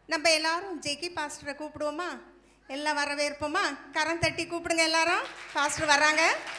நம்ம எல்லாரும் ஜெகி பாஸ்டரை கூப்பிடுவோமா எல்லாம் வரவேற்போமா கரம் தட்டி கூப்பிடுங்க எல்லாரும் பாஸ்டர் வராங்க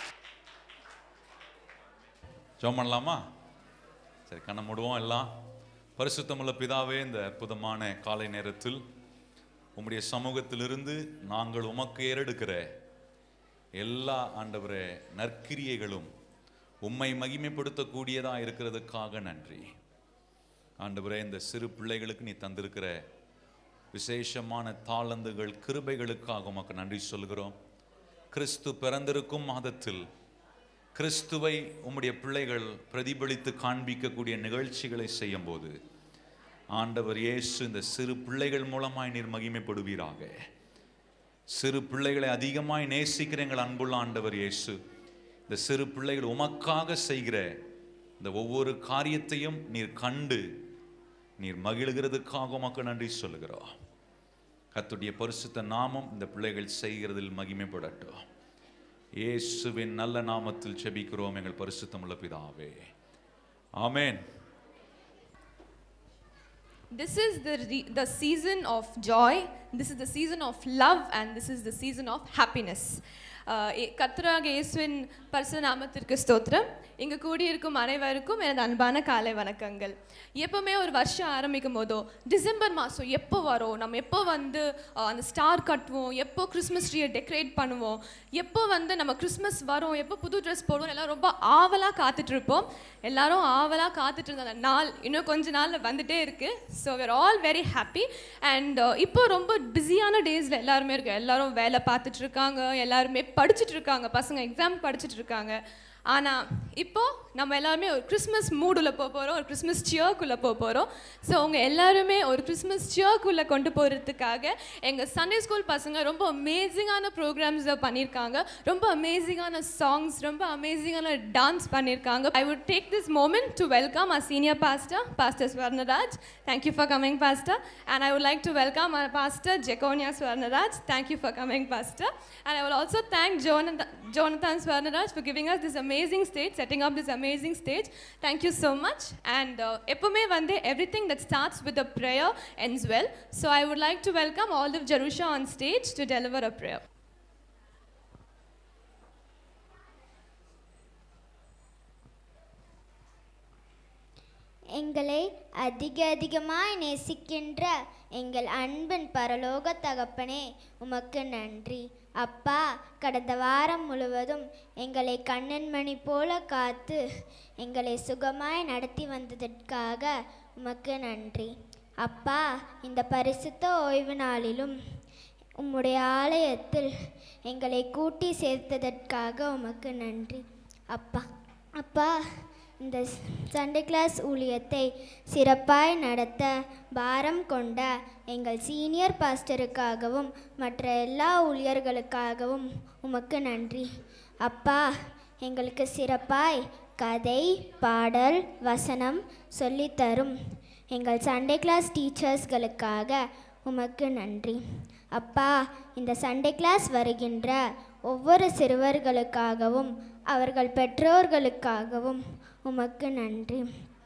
ஜெபம் பண்ணலாமா சரி கண்ணை மூடுவோம் எல்லாம் பரிசுத்தமுள்ள பிதாவே இந்த அற்புதமான காலை நேரத்தில் உம்முடைய சமூகத்திலிருந்து நாங்கள் உமக்கு ஏறெடுக்கிற எல்லா ஆண்டவரே நற்கிரியைகளும் உம்மை மகிமைப்படுத்தக்கூடியதாக இருக்கிறதுக்காக நன்றி ஆண்டவரே இந்த சிறு பிள்ளைகளுக்கு நீ தந்திருக்கிற விசேஷமான தாளந்துகள் கிருபைகளுக்காக உமக்கு நன்றி சொல்கிறோம் கிறிஸ்து பிறந்திருக்கும் மாதத்தில் கிறிஸ்துவை உம்முடைய பிள்ளைகள் பிரதிபலித்து காண்பிக்கக்கூடிய நிகழ்ச்சிகளை செய்யும்போது ஆண்டவர் இயேசு இந்த சிறு பிள்ளைகள் மூலமாய் நீர் மகிமைப்படுவீராக சிறு பிள்ளைகளை அதிகமாய் நேசிக்கிற எங்கள் அன்புள்ள ஆண்டவர் இயேசு இந்த சிறு பிள்ளைகள் உமக்காக செய்கிற இந்த ஒவ்வொரு காரியத்தையும் நீர் கண்டு நீர் மகிழுகிறதுக்காக உமக்கு நன்றி சொல்லுகிறோம் கர்த்தருடைய பரிசுத்த நாமம் இந்த பிள்ளைகள் செய்கிறதில் மகிமைப்படட்டும் இயேசுவின் நல்ல நாமத்தில் செபிக்கிறோம் எங்கள் பரிசுத்தமுள்ள பிதாவே ஆமென் This is the, re- the season of joy, this is the season of love, and this is the season of happiness. ஆஹ் ஏ- கர்த்தராகிய இயேசுவின் பரிசு நாமத்திற்கு ஸ்தோத்திரம் இங்கு கூடியிருக்கும் அனைவருக்கும் எனது அன்பான காலை வணக்கங்கள் எப்பவுமே ஒரு வருஷம் ஆரம்பிக்கும் போதோ டிசம்பர் மாதம் எப்போ வரும் நம்ம எப்போ வந்து ஆஹ், அந்த ஸ்டார் கட்டுவோம் எப்போ கிறிஸ்மஸ் ட்ரீயை டெக்கரேட் பண்ணுவோம் எப்போ வந்து நம்ம கிறிஸ்மஸ் வரும் எப்போ புது ட்ரெஸ் போடுவோம் எல்லாம் ரொம்ப ஆவலாக காத்துட்டு இருப்போம் எல்லாரும் ஆவலாக காத்துட்டு இருந்த அந்த நாள் இன்னும் கொஞ்ச நாளில் வந்துட்டே இருக்கு so we're all very happy அண்ட் இப்போ ரொம்ப பிஸியான டேஸில் எல்லாருமே இருக்கு எல்லாரும் வேலை பார்த்துட்டு இருக்காங்க எல்லாருமே படிச்சுட்டு இருக்காங்க பசங்க எக்ஸாம் படிச்சுட்டு இருக்காங்க ஆனால் இப்போ நம்ம எல்லாருமே ஒரு கிறிஸ்மஸ் மூடுல போக போகிறோம் ஒரு கிறிஸ்மஸ் சியர்க்குள்ளே போக போகிறோம் ஸோ உங்க எல்லாருமே ஒரு கிறிஸ்மஸ் சியர்க்குள்ளே கொண்டு போகிறதுக்காக எங்கள் சண்டே ஸ்கூல் பசங்க ரொம்ப அமேசிங்கான ப்ரோக்ராம்ஸை பண்ணியிருக்காங்க ரொம்ப அமேசிங்கான சாங்ஸ் ரொம்ப அமேசிங்கான டான்ஸ் பண்ணியிருக்காங்க I would take this moment to welcome our senior pastor, Pastor Swarnaraj. Thank you for coming, Pastor. And I would like to welcome our pastor, Jekonia Swarnaraj. Thank you for coming, Pastor. And I will also thank Jonathan, Jonathan Swarnaraj for giving us this amazing stage, setting up this amazing stage. Thank you so much. And uh, எப்பவுமே வந்து everything that starts with a prayer ends well. So I would like to welcome all of Jerusha on stage to deliver a prayer. எங்களை அதிக அதிகமாய் நேசிக்கின்ற எங்கள் அன்பின் பரலோக தகப்பனே உமக்கு நன்றி அப்பா கடந்த வாரம் முழுவதும் எங்களை கண்ணன் மணி போல காத்து எங்களை சுகமாய் நடத்தி வந்ததற்காக உமக்கு நன்றி அப்பா இந்த பரிசுத்த ஓய்வு நாளிலும் உம்முடைய ஆலயத்தில் எங்களை கூட்டி சேர்த்ததற்காக உமக்கு நன்றி அப்பா அப்பா இந்த சண்டே கிளாஸ் ஊழியத்தை சிறப்பாய் நடத்த பாரம் கொண்ட எங்கள் சீனியர் பாஸ்டருக்காகவும் மற்ற எல்லா ஊழியர்களுக்காகவும் உமக்கு நன்றி அப்பா எங்களுக்கு சிறப்பாய் கதை பாடல் வசனம் சொல்லித்தரும் எங்கள் சண்டே கிளாஸ் டீச்சர்ஸ்களுக்காக உமக்கு நன்றி அப்பா இந்த சண்டே கிளாஸ் வருகின்ற ஒவ்வொரு சிறுவர்களுக்காகவும் அவர்கள் பெற்றோர்களுக்காகவும் உமக்கு நன்றி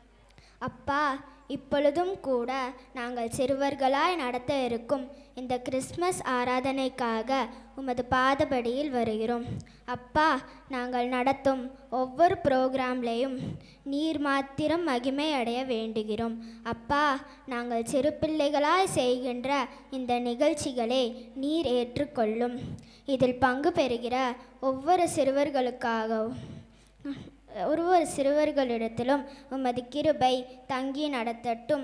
அப்பா இப்பொழுதும் கூட நாங்கள் சிறுவர்களாய் நடத்த இருக்கும் இந்த கிறிஸ்மஸ் ஆராதனைக்காக உமது பாதபடியில் வருகிறோம் அப்பா நாங்கள் நடத்தும் ஒவ்வொரு ப்ரோக்ராம்லேயும் நீர் மாத்திரம் மகிமை அடைய வேண்டுகிறோம் அப்பா நாங்கள் சிறு பிள்ளைகளாய் செய்கின்ற இந்த நிகழ்ச்சிகளை நீர் ஏற்றுக்கொள்ளும் இதில் பங்கு பெறுகிற ஒவ்வொரு சிறுவர்களுக்காகவும் ஒவ்வொரு சிறுவர்களிடத்திலும் உமது கிருபை தங்கி நடத்தட்டும்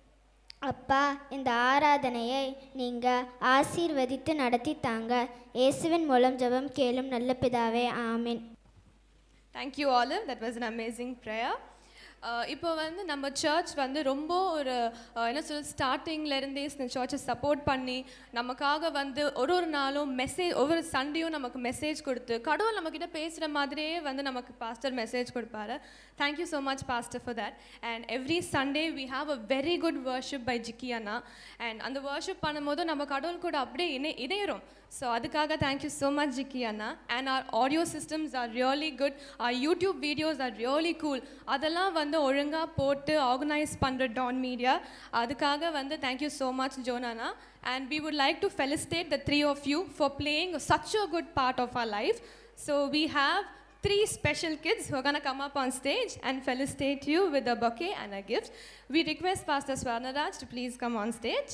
அப்பா இந்த ஆராதனையை நீங்கள் ஆசீர்வதித்து நடத்தி தாங்க இயேசுவின் மூலம் ஜெபம் கேளும் நல்ல பிதாவே ஆமீன் Thank you, Olive. That was an amazing prayer. Uh, இப்போ வந்து நம்ம சர்ச் வந்து ரொம்ப ஒரு uh, என்ன சொல்ல ஸ்டார்டிங்லேருந்தே இந்த சர்ச்சை சப்போர்ட் பண்ணி நமக்காக வந்து ஒரு ஒரு நாளும் மெசேஜ் ஒவ்வொரு சண்டேயும் நமக்கு மெசேஜ் கொடுத்து கடவுள் நம்மக்கிட்ட பேசுகிற மாதிரியே வந்து நமக்கு பாஸ்டர் மெசேஜ் கொடுப்பாரு thank you so much pastor for that and every Sunday we have a very good worship by Jikki அண்ணா அண்ட் அந்த வர்ஷிப் பண்ணும்போது நம்ம கடவுள் கூட அப்படியே இணை இணையிறோம் ஸோ அதுக்காக தேங்க்யூ ஸோ மச் ஜிக்கி அண்ணா and our audio systems are really good our YouTube videos are really cool அதெல்லாம் வந்து வந்து ஒழுங்காக போட்டு ஆர்கனைஸ் பண்ணுற டான் மீடியா அதுக்காக வந்து தேங்க்யூ ஸோ மச் ஜோனானா and we would like to felicitate the three of you for playing such a good part of our life. So we have three special kids who are going to come up on stage and felicitate you with a bouquet and a gift. We request Pastor Swarnaraj to please come on stage.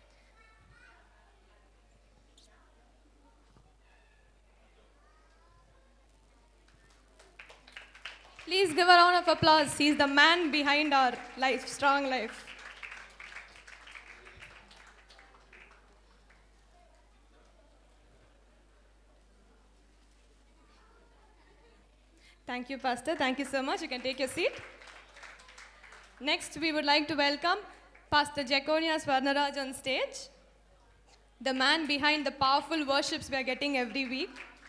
Please give a round of applause. He's the man behind our life, strong life. Thank you, Pastor. Thank you so much. You can take your seat. Next, we would like to welcome Pastor Jeconia Swarnaraj on stage, the man behind the powerful worships we are getting every week.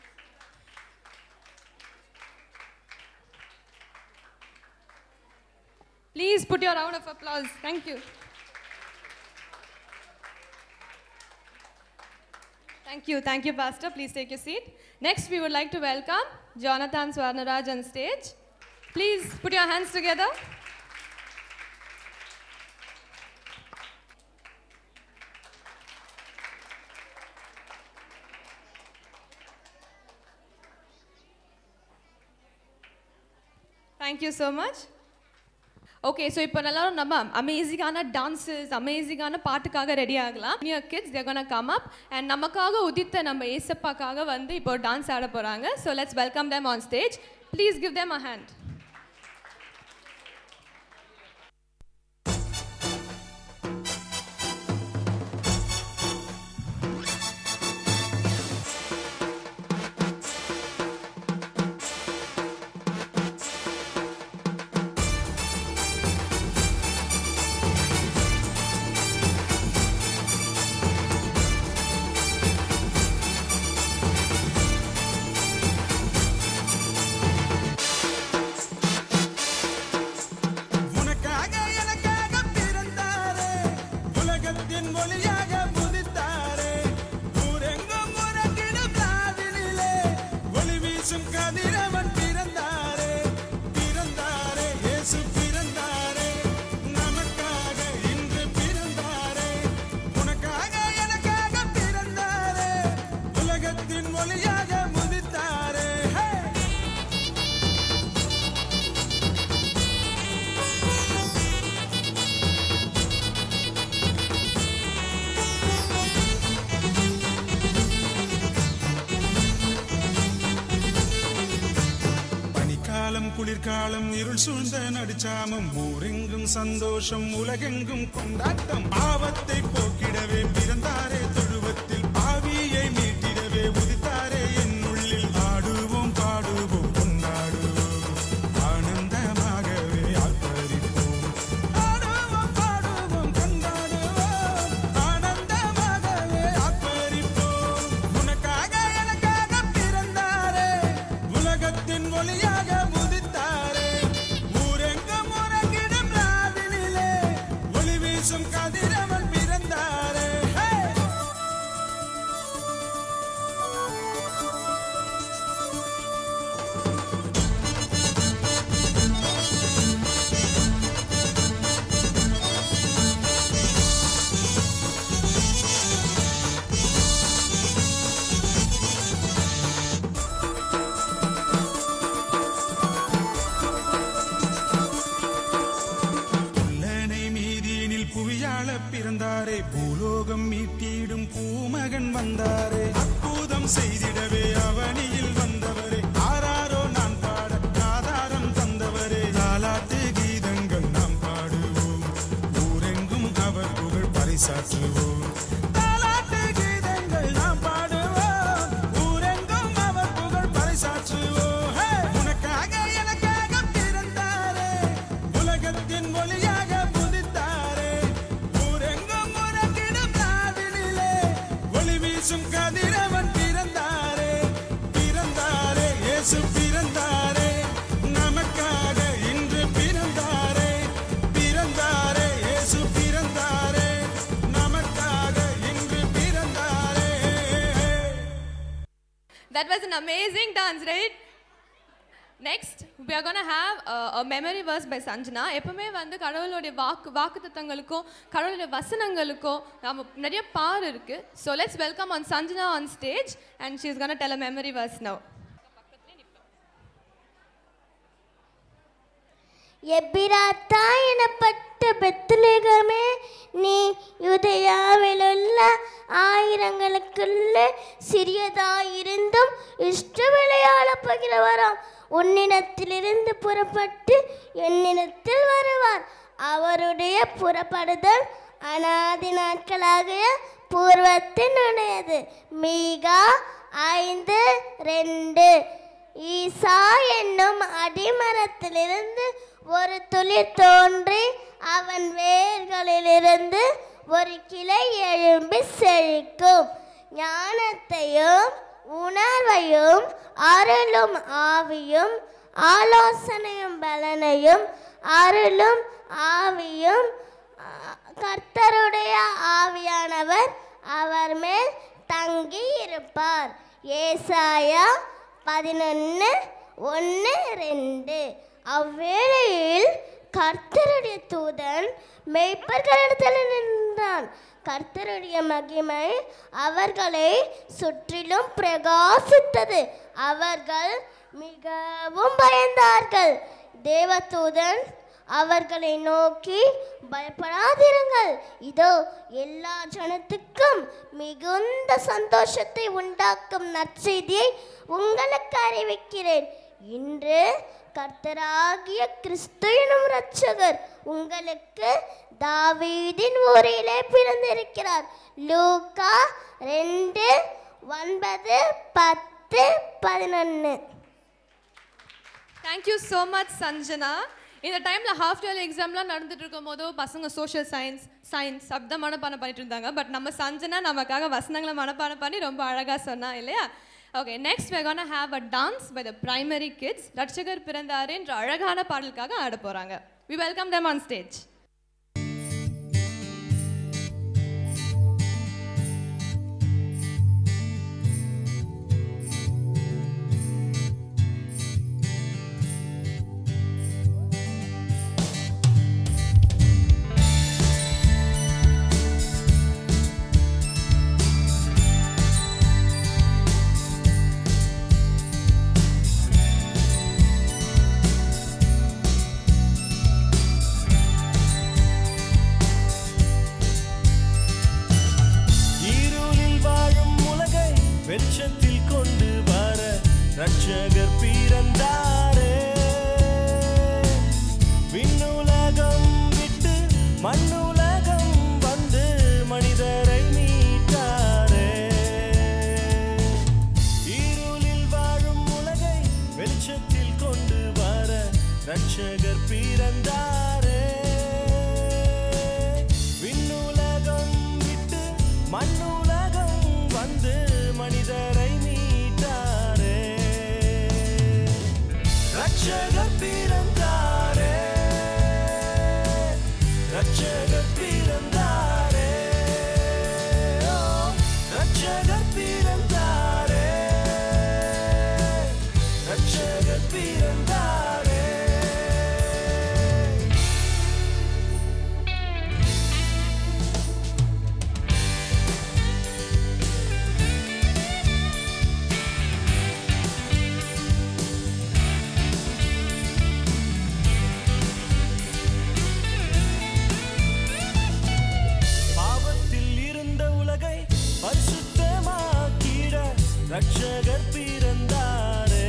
Please put your round of applause. Thank you. Thank you. Thank you, Pastor. Please take your seat. Next, we would like to welcome Jonathan Swarnaraj on stage. Please put your hands together. Thank you so much. Okay so இப்போ எல்லாரும் நம்ம அமேசிங்கான dances அமேசிங்கான பாட்டுக்காக ready ஆகலாம் new kids they're gonna come up and நமக்காக உதித்த நம்ம ஏசப்பாக்காக வந்து இப்போ டான்ஸ் ஆட போகிறாங்க so let's welcome them on stage please give them a hand உனக்காக எனக்காக பிறந்தாரே உலகத்தின் ஒளியாக முதித்தாரே ஊரெங்கும் உறங்கிடும் நாவினிலே ஒளி வீசும் கதிரவன் பிறந்தாரே பிறந்தாரே இயேசு பிறந்தாரே நமக்காக இன்று பிறந்தாரே உனக்காக எனக்காக பிறந்தாரே உலகத்தின் ஒளியாக முதித்தாரே ஹே பனிக்காலம் குளிர்காலம் இருள் சூழ்ந்த நடுச்சாமம் ஊரெங்கும் சந்தோஷம் உலகெங்கும் கொண்டாட்டம் பாவத்தை போக்கிடவே பிறந்தாரே தொழுவத்தில் பாவியை மீட்டிடவே உதித்தாரே என் உள்ளில் ஆடுவோம் பாடுவோம் கொண்டாடுவோம் ஆனந்தமாகவே ஆர்ப்பரிப்போம் ஆடுவோம் பாடுவோம் கொண்டாடுவோம் ஆனந்தமாகவே ஆர்ப்பரிப்போம் உனக்காக எனக்காக பிறந்தாரே உலகத்தின் ஒளியாக முதித்தாரே ஊரெங்கும் உறங்கிடும் ராவினிலே ஒளி வீசும் கதிரவன் பிறந்தாரே ஹே! புல்லனை மீதினில் புவியாள பிறந்தாரே பூலோகம் மீட்டிடும் பூமகன் வந்தாரே அற்புதம் செய்திடவே அவனியில் வந்தவரே ஆராரோ நான் பாட ஆதாரம் தந்தவரே தாலாட்டு கீதங்கள் நாம் பாடுவோம் ஊரெங்கும் அவர் புகழ் பரிசாற்றுவோம் தாலாட்டு கீதங்கள் நாம் பாடுவோம் ஊரெங்கும் அவர் புகழ் பரிசாற்றுவோம் ஹே! உனக்காக எனக்காக பிறந்தாரே உலகத்தின் ஒளியாக புதித்தாரே ஊரெங்கும் உறங்கிடும் நாவினிலே ஒளி வீசும் கதிரவன் பிறந்தாரே பிறந்தாரே இயேசு பிறந்தாரே நமக்காக இன்று பிறந்தாரே பிறந்தாரே இயேசு பிறந்தாரே நமக்காக இன்று பிறந்தாரே That was an amazing dance, right? Next we are going to have a, a memory verse by Sanjana எப்பவுமே வந்து கடவுளுடைய வாக்கு வாக்குத்தத்தங்களுக்கும் கடவுளுடைய வசனங்களுக்கும் நம்ம நிறைய பார் இருக்கு so let's welcome on Sanjana on stage and she is gonna tell a memory verse now எப்பிராத்தா எனப்பட்ட பெத்துலேகமே நீ யுதயாவிலுள்ள ஆயிரங்களுக்குள்ள சிறியதாயிருந்தும் இஷ்ட விளையாடப் போகிறவராம் உன்னிடத்திலிருந்து புறப்பட்டு என்னிடத்தில் வருவார் அவருடைய புறப்படுதல் அனாதி நாட்களாகிய பூர்வத்தினுடையது மீகா ஐந்து ரெண்டு ஈசா என்னும் அடிமரத்திலிருந்து ஒரு துளிர் தோன்றி அவன் வேர்களிலிருந்து ஒரு கிளை எழும்பி செழிக்கும் ஞானத்தையும் உணர்வையும் அருளும் ஆவியும் ஆலோசனையும் பலனையும் அருளும் ஆவியும் ஆ, கர்த்தருடைய ஆவியானவர் அவர் மேல் தங்கி இருப்பார் ஏசாயா பதினொன்று ஒன்று ரெண்டு அவ்வேளையில் கர்த்தருடைய தூதன் மெய்ப்பர்களிடத்தில் நின்றான் கர்த்தருடைய மகிமை அவர்களை சுற்றிலும் பிரகாசித்தது அவர்கள் மிகவும் பயந்தார்கள் தேவதூதன் அவர்களை நோக்கி பயப்படாதிருங்கள் இதோ எல்லா ஜனத்துக்கும் மிகுந்த சந்தோஷத்தை உண்டாக்கும் நற்செய்தியை உங்களுக்கு அறிவிக்கிறேன் இன்று கர்த்தராகிய கிறிஸ்து எனும் இரட்சகர் உங்களுக்கு தாவீதின் ஊரிலே பிறந்திருக்கிறார் லூக்கா ரெண்டு ஒன்பது பத்து பதினொன்று தேங்க்யூ ஸோ மச் சஞ்சனா இந்த டைமில் ஹாஃப் இயர்லி எக்ஸாம்லாம் நடந்துட்டு இருக்கும் போதோ பசங்க சோஷியல் சயின்ஸ் சயின்ஸ் சப்த மனப்பாடம் பண்ணிட்டு இருந்தாங்க பட் நம்ம சஞ்சனா நமக்காக வசனங்களை மனப்பாடம் பண்ணி ரொம்ப அழகாக சொன்னா இல்லையா okay next we're gonna have a dance by the primary kids ரட்சகர் பிறந்தாரு என்ற அழகான பாடலுக்காக ஆட போகிறாங்க we welcome them on stage இருளில் வாழும் உலகை வெளிச்சத்தில் கொண்டு வர ரட்சகர் பிறந்தாரே விண்ணுலகம் விட்டு மண்ணுலகம் வந்து மனிதரை மீட்டாரே இருளில் வாழும் உலகை வெளிச்சத்தில் கொண்டு வர ரட்சகர் பிறந்தாரே விண்ணுலகம் விட்டு மண்ணுலகம் வந்து மனிதரை மீட்டாரே ரட்சகர் பிறந்தாரே ரட்சகர் பிறந்தாரே ஓ, ரட்சகர் பிறந்தாரே ரட்சகர் பிறந்தாரே பாவத்தில் இருந்த உலகை பரிசுத்தமாக்கிட ரட்சகர் பிறந்தாரே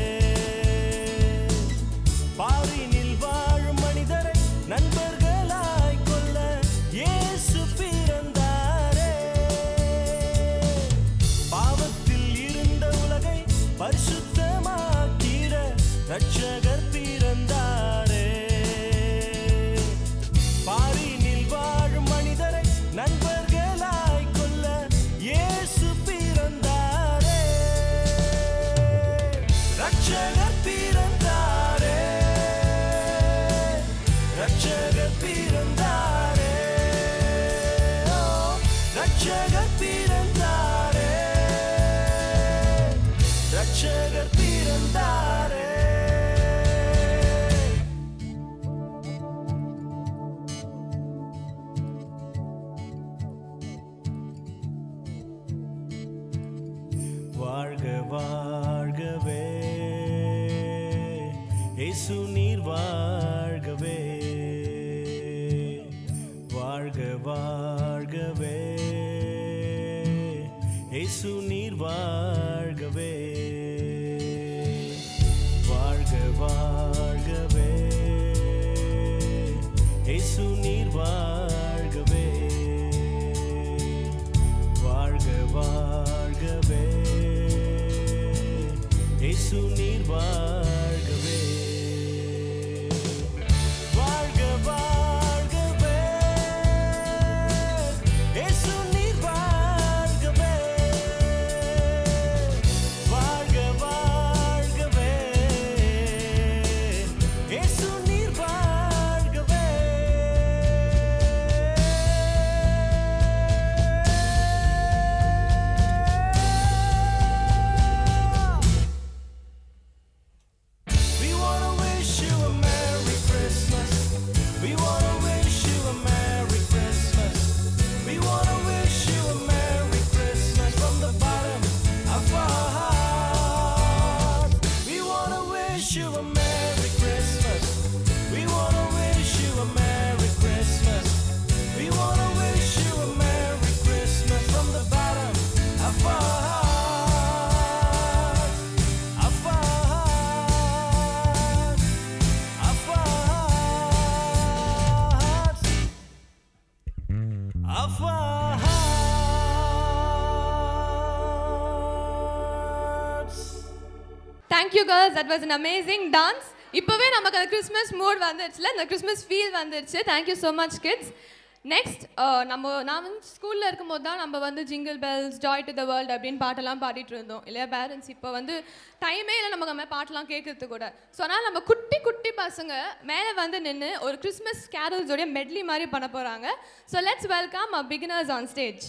பாரினில் வாழும் மனிதரை நண்பர்களாய் கொள்ள இயேசு பிறந்தாரே பாவத்தில் இருந்த உலகை பரிசுத்தமாக்கிட ரட்சகர் பிறந்தாரே பாரினில் வாழும் மனிதரை நண்பர்களாய் கொள்ள இயேசு பிறந்தாரே ரட்சகர் பிறந்தாரே ரட்சகர் பிறந்தாரே ஓ, ரட்சகர் பிறந்தாரே ரட்சகர் பிறந்தாரே வாழ்க வாழ்கவே இயேசு நீர் வாழ்கவே வாழ்க வாழ்கவே இயேசு நீர் வாழ்கவே வாழ்க வாழ்கவே இயேசு நீர் வாழ்கவே வாழ்க வாழ்கவே இயேசு நீர் வாழ்கவே வாழ்க வாழ்கவே இயேசு நீர் வாழ்கவே வாழ்க வாழ்கவே இயேசு நீர் வாழ்கவே We wanna wish you a Merry Christmas. We wanna wish you a Merry Christmas. We wanna wish you a Merry Christmas from the bottom of our heart. We wanna wish you a Merry Christmas. We wanna wish you a Merry Christmas. We wanna wish you a Merry Christmas from the bottom of our heart. Of our heart. Of our hearts. Of our hearts. Thank you girls that was an amazing dance இப்போவே நமக்கு அந்த Christmas mood வந்துடுச்சுல இந்த Christmas feel வந்துடுச்சு thank you so much kids next நம்ம நான் வந்து ஸ்கூலில் இருக்கும்போது தான் நம்ம வந்து jingle bells joy to the world அப்படின்னு பாட்டெல்லாம் பாடிட்டு இருந்தோம் இல்லையா பேரண்ட்ஸ் இப்போ வந்து டைமே இல்லை நமக்கு அந்த மாதிரி பாட்டெல்லாம் கேட்கறது கூட ஸோ அதனால் நம்ம குட்டி குட்டி பசங்க மேலே வந்து நின்று ஒரு கிறிஸ்மஸ் கேரல்ஸோடைய மெட்லி மாதிரி பண்ண போகிறாங்க so let's welcome a beginners on stage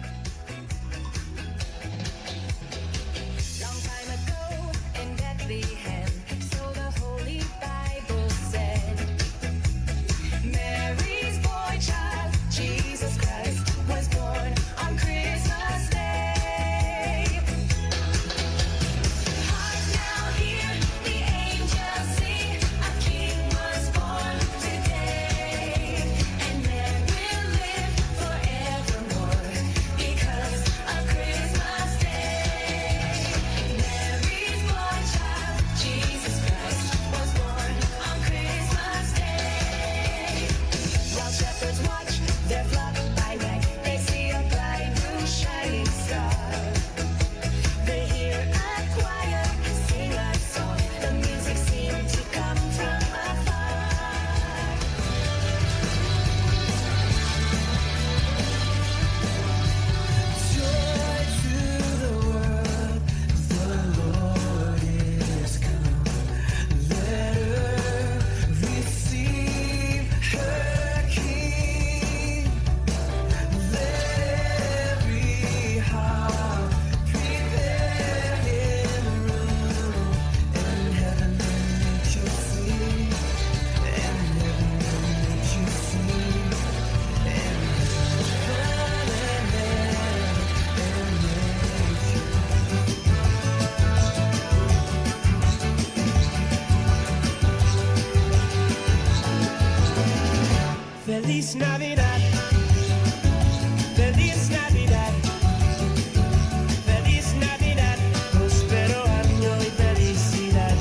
Long time ago in Bethlehem, so the Holy Bible said, Mary's boy child, Jesus Christ, was born on Christmas Day. Hark now, hear the angels sing, a King was born today, and man will live forevermore because of Christmas Day. Mary's boy child, Jesus Christ, was born on Christmas Day. While shepherds watch their flock by night, they see a bright new shining star. They hear a choir sing a song. The music seemed to come from afar. Joy to the world, the Lord is come. Let earth receive her King. Let every heart prepare Him room, and heaven make you sing, and heaven make you sing, and heaven and Feliz Navidad. Feliz Navidad. Feliz Navidad. Próspero año y felicidad.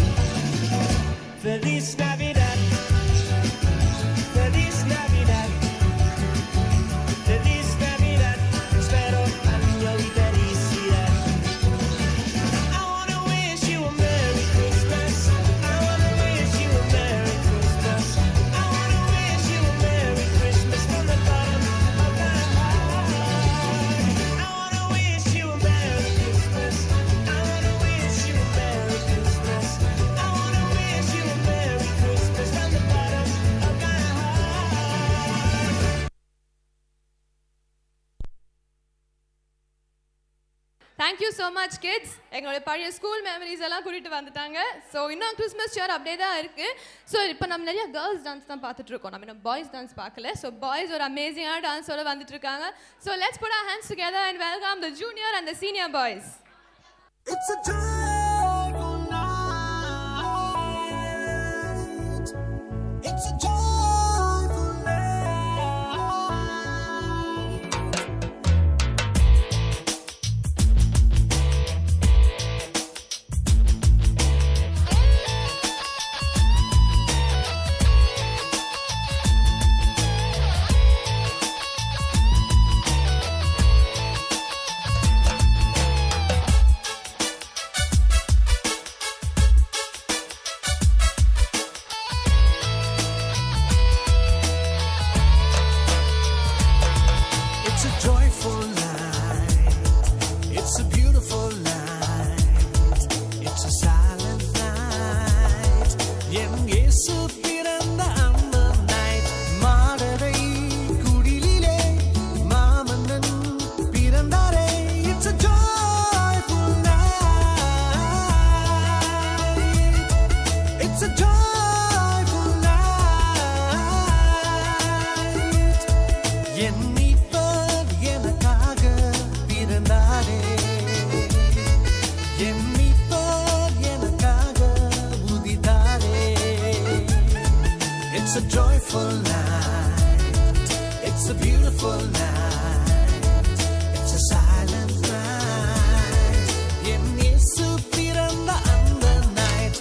Feliz Navidad. Feliz Navidad. Feliz Navidad. Próspero año y felicidad. I wanna wish you a Merry Christmas. I wanna wish you a Merry Christmas. I wanna wish you a Merry Christmas from the bottom of my heart. I wanna wish you a Merry Christmas. I wanna wish you a Merry Christmas. I wanna wish you a Merry Christmas from the bottom of my heart. Thank you so much kids எங்களுடைய பழைய school memories எல்லாம் கூட்டிட்டு வந்துட்டாங்க so இன்னும் Christmas shear அப்படியே தான் இருக்கு so இப்போ நம்ம நிறைய கேர்ள்ஸ் டான்ஸ் தான் பார்த்துட்டு இருக்கோம் நம்ம இன்னும் பாய்ஸ் டான்ஸ் பார்க்கல ஸோ பாய்ஸ் ஒரு அமேசிங்கான டான்ஸோட வந்துட்டு இருக்காங்க so let's put our hands together and welcome the junior and the senior boys It's a joyful night. It's a joyful night. It's a joyful night. It's a beautiful night. It's a silent night. என் இயேசு பிறந்த அந்த night. மாடரை குடிலிலே மாமன்னன் பிறந்தாரே. It's a joyful night. It's a joyful night. என் மீட்பர் எனக்காக பிறந்தாரே என் மீட்பர் எனக்காக உதித்தாரே It's a joyful night It's a beautiful night It's a silent night என் இயேசு பிறந்த அந்த night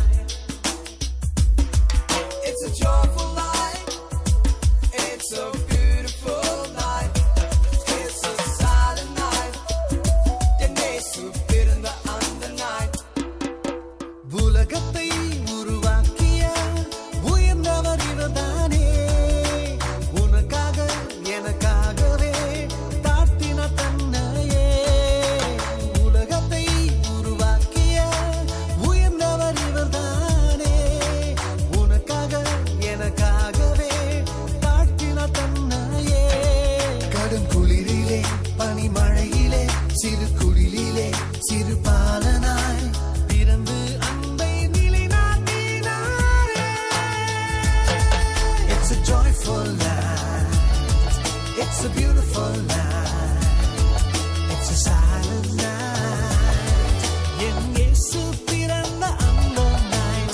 It's a joyful night it's a beautiful night. It's a silent night. என் இயேசு பிறந்த அந்த night. உலகத்தை உருவாக்கிய உயர்ந்தவர் இவர்தானே உனக்காக எனக்காகவே தாழ்த்தின தன்னையே உலகத்தை உருவாக்கிய உயர்ந்தவர் இவர்தானே உனக்காக எனக்காகவே தாழ்த்தின தன்னையே கடும் குளிரிலே பனிமழையிலே சிறு குளிரிலே சிறு பாலனாய் பிறந்து அன்பை நிலைநாட்டினாரே It's a joyful night It's a beautiful night It's a silent night என் இயேசு பிறந்த அந்த night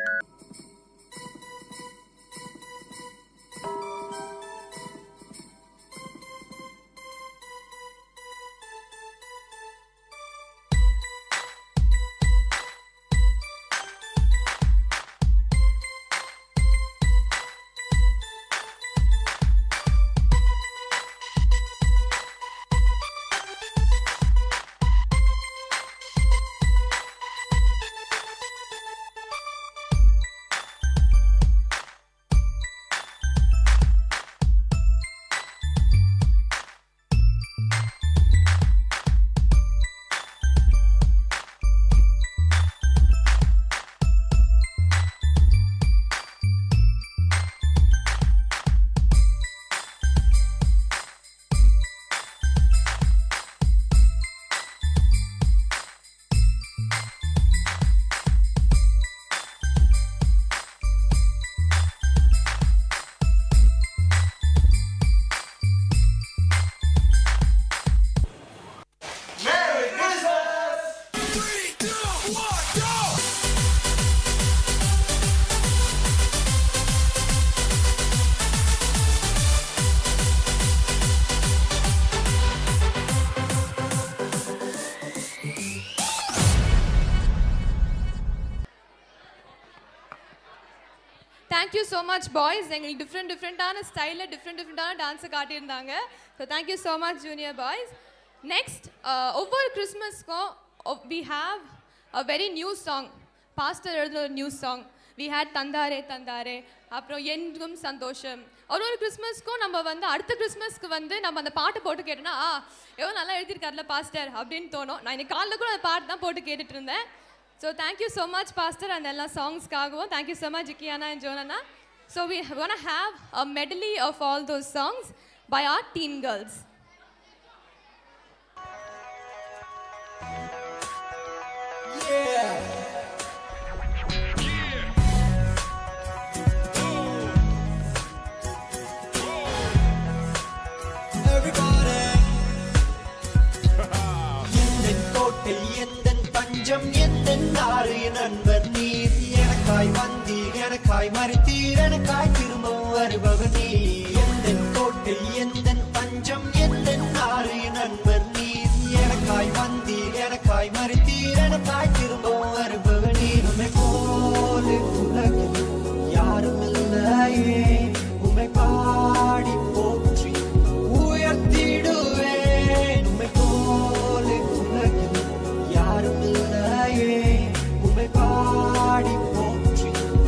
thank you so much boys எங்களுக்கு டிஃப்ரெண்ட் டிஃப்ரெண்ட்டான ஸ்டைலில் டிஃப்ரெண்ட் டிஃப்ரெண்ட்டான டான்ஸை காட்டியிருந்தாங்க so thank you so much junior boys next ஒவ்வொரு கிறிஸ்மஸ்க்கும் we have a very new song pastor எழுதுன ஒரு நியூ சாங் வி ஹேட் தந்தாரே தந்தாரே அப்புறம் என்றும் சந்தோஷம் ஒரு ஒரு கிறிஸ்மஸ்க்கும் நம்ம வந்து அடுத்த கிறிஸ்மஸ்க்கு வந்து நம்ம அந்த பாட்டு போட்டு கேட்டோம்னா ஆ எவ்வளோ நல்லா எழுதியிருக்காருல பாஸ்டர் அப்படின்னு தோணும் நான் இன்னைக்கு காலைல கூட அந்த பாட்டு தான் போட்டு கேட்டுட்டு இருந்தேன் so thank you so much pastor அந்த எல்லா சாங்ஸ்க்காகவும் தேங்க்யூ ஸோ மச் ஜிக்கியானா அண்ட் ஜோனனா so we one have a medley of all those songs by our teen girls எந்தன் கோட்டை எந்தன் தஞ்சம் எந்த நாறு நண்பர் நீர் எனக்காய் வந்தீர் எனக்காய் மறித்தீர் எனக்காய் திரும்பவும் வருபவர் நீர் எந்த கோட்டை எந்த தஞ்சம் எந்த நாறு நண்பர் நீர் எனக்காய் வந்தீர் எனக்காய் மறித்தீர் எனக்காய் திரும்பவும் வருபவர் நீர் உமை போல உலகில் யாரும் இல்லையே உமை பாடி போற்றி உயர்த்திடுவேன் உமை போல உலகில் யாரும் இல்லையே உமை பாடி போற்றி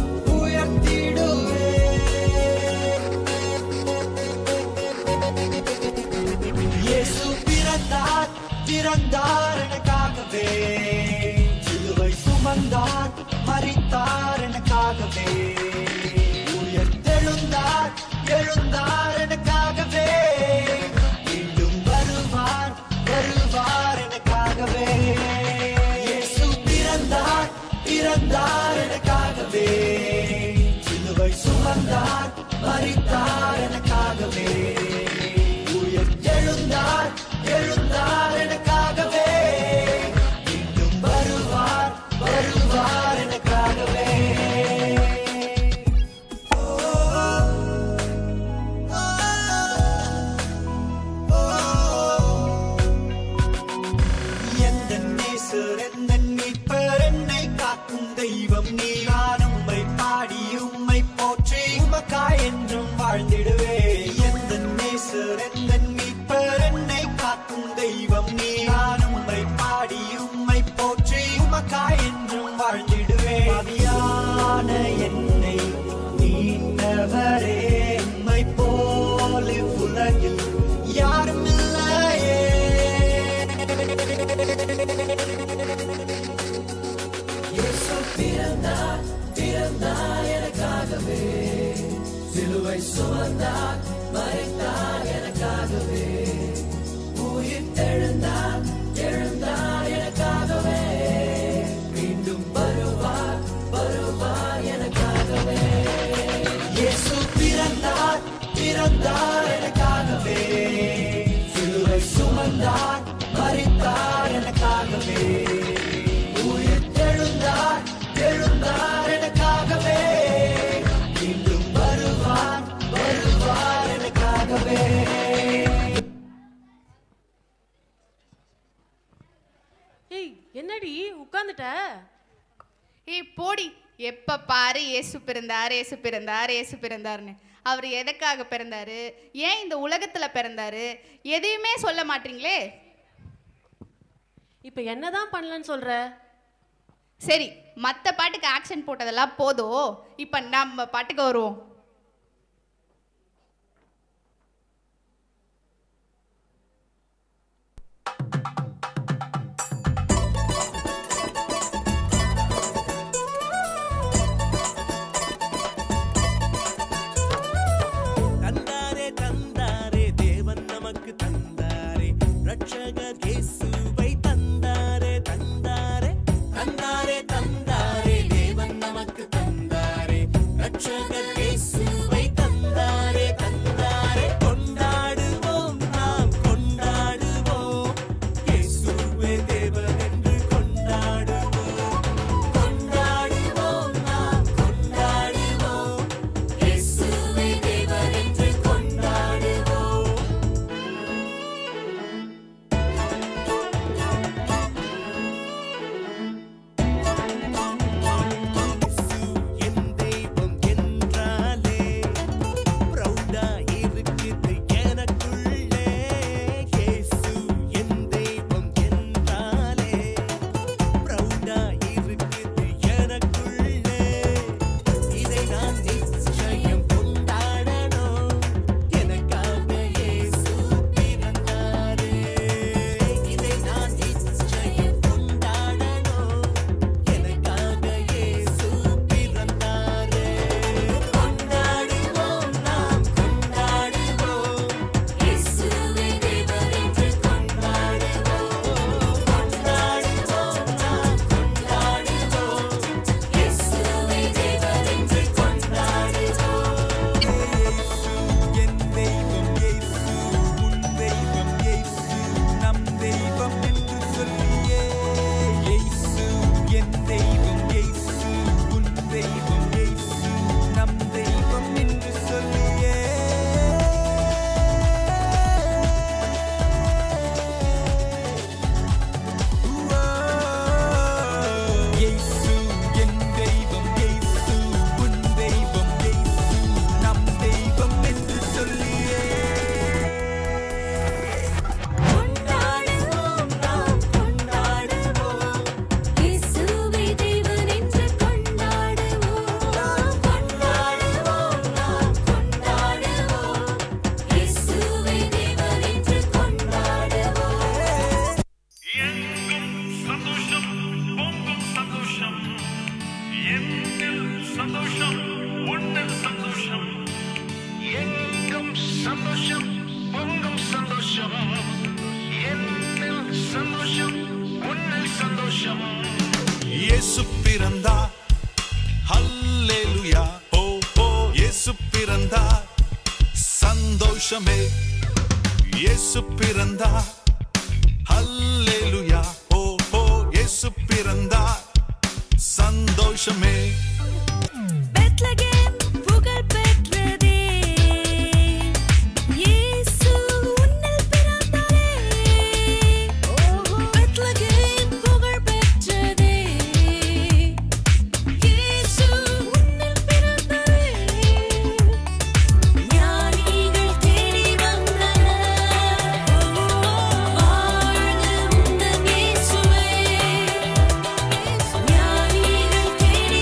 உயர்த்திடுவேன் இயேசு பிறந்தார் பிறந்தார் எனக்காகவே சிலுவை சுமந்தார் மறித்தார் எனக்காகவே உயர்த்தெழுந்தார் எழுந்தார் எனக்காகவே மீண்டும் வருவார் வருவார் எனக்காகவே இயேசு பிறந்தார் பிறந்தார் எனக்காகவே சிலுவை சுமந்தார் மறித்தார் எனக்காகவே உயர்த்தெழுந்தார் எழுந்தார் எனக்காகவே மீண்டும் வருவார் வருவார் எனக்காகவே எந்த நேசர் எந்த மீட்பர் என்னை காக்கும் தெய்வம் நீரான் உம்மை பாடி உம்மை போற்றி உமக்காய் என்றும் வாழ்ந்திடுவே எந்த நேசர் எந்த மீட்பர் என்னை காக்கும் தெய்வம் நீரான் உம்மை பாடி உம்மை போற்றி உமக்காய் என்றும் வாழ்ந்திடுவே அவியான என்னை நீண்டவரே உம்மை போல உலகில் யாரும் இல்லையே இயேசு பிறந்தார் பிறந்தார் எனக்காகவே சிலுவை சுமந்தார் மறைத்தார் எனக்காகவே உயிர் எழுந்தார் எழுந்தார் எனக்காகவே மீண்டும் வருவார் வருவார் எனக்காகவே இயேசு பிறந்தார் பிறந்தார் எனக்காகவே சிலுவை சுமந்தார் மறித்தார் எனக்காகவே உயிர் எழுந்தார் எழுந்தார் எனக்காகவே மீண்டும் வருவார் வருவார் எனக்காகவே ஏய் என்னடி உட்காந்துட்ட ஏய் போடி எப்ப பாரு இயேசு பிறந்தார் இயேசு பிறந்தார் இயேசு பிறந்தார்னு அவர் எதுக்காக பிறந்தாரு ஏன் இந்த உலகத்துல பிறந்தாரு எதையுமே சொல்ல மாட்டீங்களே இப்போ என்னதான் பண்ணலன்னு சொல்ற சரி மற்ற பாட்டுக்கு ஆக்ஷன் போட்டதெல்லாம் போதும் இப்போ நம்ம பாட்டுக்கு வருவோம் தந்தாரே தந்தாரே தேவன் நமக்கு தந்தாரே ரட்சகர் இயேசுவை தந்தாரே தந்தாரே தந்தாரே தந்தாரே தேவன் நமக்கு தந்தாரே ரட்சகர் இயேசுவை தந்தாரே தந்தாரே கொண்டாடுவோம் நாம் கொண்டாடுவோம் இயேசுவே தேவன் என்று கொண்டாடுவோம் கொண்டாடுவோம் நாம் கொண்டாடுவோம் இயேசுவே தேவன் என்று கொண்டாடுவோம் சந்தோஷம் இயேசு பிறந்தார் ஹல்லேலூயா ஓ ஓ இயேசு பிறந்தார் சந்தோஷமே இயேசு பிறந்தார் ஹல்லேலூயா ஓ ஓ இயேசு பிறந்தார் சந்தோஷமே பெத்லகேம் புகழ் பெற்றதே இயேசு உன்னில் பிறந்தாரே பெத்லகேம் புகழ் பெற்றதே இயேசு உன்னில் பிறந்தாரே ஞானிகள் தேடி வந்தனர் வாழ்க உந்தன் இயேசுவே ஞானிகள் தேடி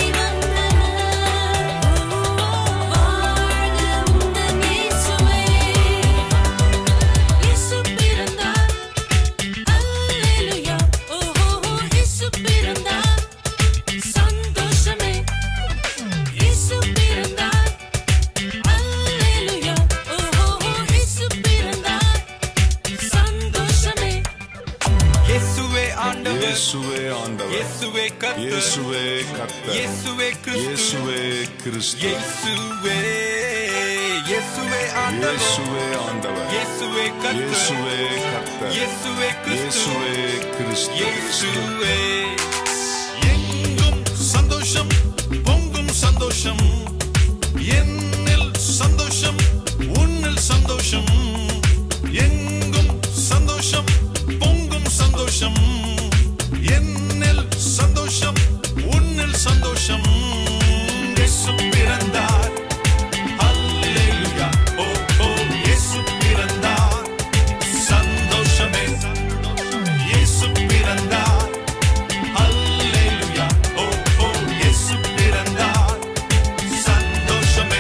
இயேசுவே ஆண்டவர் இயேசுவே ஆண்டவர் இயேசுவே கர்த்தர் இயேசுவே கர்த்தர் இயேசுவே கிறிஸ்து இயேசுவே கிறிஸ்து இயேசுவே இயேசுவே ஆண்டவர் இயேசுவே ஆண்டவர் இயேசுவே கர்த்தர் இயேசுவே கர்த்தர் இயேசுவே கிறிஸ்து இயேசுவே கிறிஸ்து இயேசுவே எங்கும் சந்தோஷம் பொங்கும் சந்தோஷம் என்னில் சந்தோஷம் உன்னில் சந்தோஷம் எங்கும் சந்தோஷம் பொங்கும் சந்தோஷம் என்னில் சந்தோஷம் உன்னில் சந்தோஷம் இயேசு பிறந்தார் அல்லேலூயா ஓ ஓ இயேசு பிறந்தார் சந்தோஷமே இயேசு பிறந்தார் அல்லேலூயா ஓ ஓ இயேசு பிறந்தார் சந்தோஷமே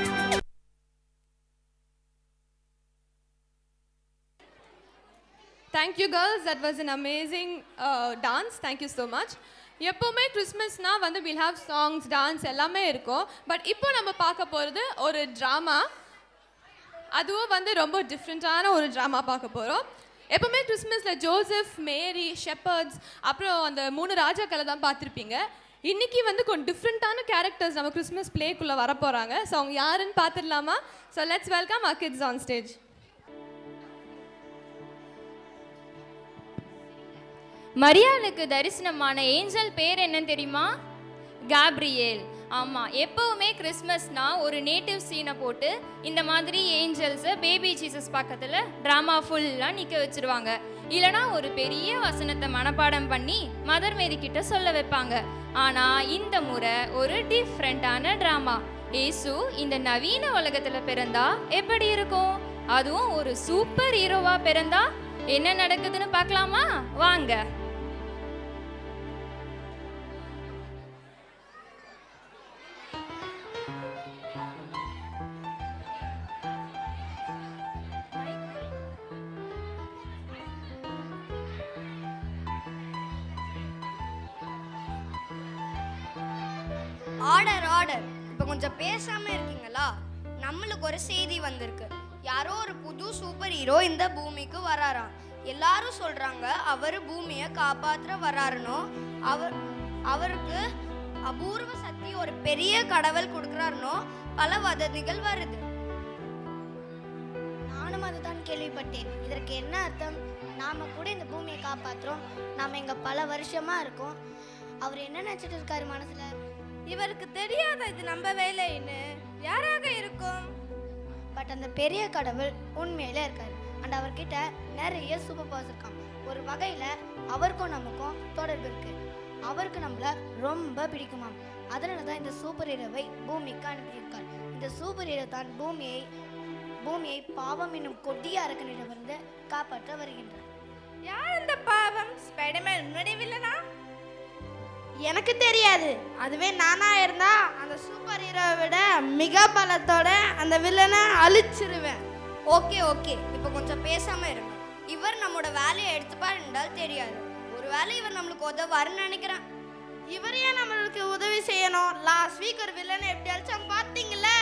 thank you girls that was an amazing dance thank you so much எப்போவுமே கிறிஸ்மஸ்னா வந்து வில் ஹாவ் சாங்ஸ் டான்ஸ் எல்லாமே இருக்கும் பட் இப்போ நம்ம பார்க்க போகிறது ஒரு ட்ராமா அதுவும் வந்து ரொம்ப டிஃப்ரெண்ட்டான ஒரு ட்ராமா பார்க்க போகிறோம் எப்போவுமே கிறிஸ்மஸில் ஜோசப் மேரி ஷெப்பர்ட்ஸ் அப்புறம் அந்த மூணு ராஜாக்களை தான் பார்த்துருப்பீங்க இன்னைக்கு வந்து கொஞ்சம் டிஃப்ரெண்ட்டான கேரக்டர்ஸ் நம்ம கிறிஸ்மஸ் பிளேக்குள்ளே வர போகிறாங்க ஸோ அவங்க யாருன்னு பார்த்துடலாமா so let's welcome a kids on stage மரியாளுக்கு தரிசனமான ஏஞ்சல் பேர் என்னன்னு தெரியுமா கேப்ரியேல் ஆமாம் எப்போவுமே கிறிஸ்மஸ்னா ஒரு நேட்டிவ் சீனை போட்டு இந்த மாதிரி ஏஞ்சல்ஸை பேபி ஜீசஸ் பக்கத்தில் ட்ராமா ஃபுல்லாக நிற்க வச்சிருவாங்க இல்லனா ஒரு பெரிய வசனத்தை மனப்பாடம் பண்ணி மதர் மேரி கிட்ட சொல்ல வைப்பாங்க ஆனால் இந்த முறை ஒரு டிஃப்ரெண்ட்டான ட்ராமா ஏசு இந்த நவீன உலகத்தில் பிறந்தா எப்படி இருக்கும் அதுவும் ஒரு சூப்பர் ஹீரோவா பிறந்தா என்ன நடக்குதுன்னு பார்க்கலாமா வாங்க ஆர்டர் ஆர்டர் இப்போ கொஞ்சம் பேசாம இருக்கீங்களா நம்மளுக்கு ஒரு செய்தி வந்திருக்கு யாரோ ஒரு புது சூப்பர் ஹீரோ இந்த பூமிக்கு வராராம் எல்லாரும் சொல்றாங்க அவர் பூமியை காப்பாற்ற வராருனோ அவர் அவருக்கு அபூர்வ சக்தி ஒரு பெரிய கடவுள் கொடுக்குறாருனோ பல வதந்திகள் வருது நானும் அதுதான் கேள்விப்பட்டேன் இதற்கு என்ன அர்த்தம் நாம கூட இந்த பூமியை காப்பாத்துறோம் நாம இங்க பல வருஷமா இருக்கோம் அவர் என்ன நினைச்சிட்டு இருக்காரு மனசுல இவருக்கு தெரியாத இது நம்ம வேலைன்னு யாராக இருக்கும் பட் அந்த பெரிய கடவுள் உண்மையில இருக்காரு அண்ட் அவர்கிட்ட நிறைய சூப்பர் பவர்ஸ் இருக்காம் ஒரு வகையில அவருக்கும் நமக்கும் தொடர்பு இருக்கு அவருக்கு நம்மள ரொம்ப பிடிக்குமாம் அதனால தான் இந்த சூப்பர் ஹீரோவை பூமிக்கு அனுப்பியிருக்கார் இந்த சூப்பர் ஹீரோ தான் பூமியை பூமியை பாவம் என்னும் கொடிய அரக்கனிடமிருந்து காப்பாற்ற வருகின்றார் யார் அந்த பாவம் ஸ்பைடர்மேன் உன்னுடைய வில்லனா எனக்கு தெரியாது அதுவே நானா இருந்தா அந்த சூப்பர் ஹீரோவை விட மிக பலத்தோட அந்த வில்லனை அழிச்சிருவேன் ஓகே ஓகே இப்போ கொஞ்சம் பேசாம இருங்க இவர் நம்மளோட வேலையை எடுத்துப்பார் என்றால் தெரியாது ஒருவேளை இவர் நம்மளுக்கு உதவாருன்னு நினைக்கிறேன் இவர் ஏன் நம்மளுக்கு உதவி செய்யணும் லாஸ்ட் வீக் ஒரு வில்லனை எப்படி அழிச்சாங்க பாத்தீங்களா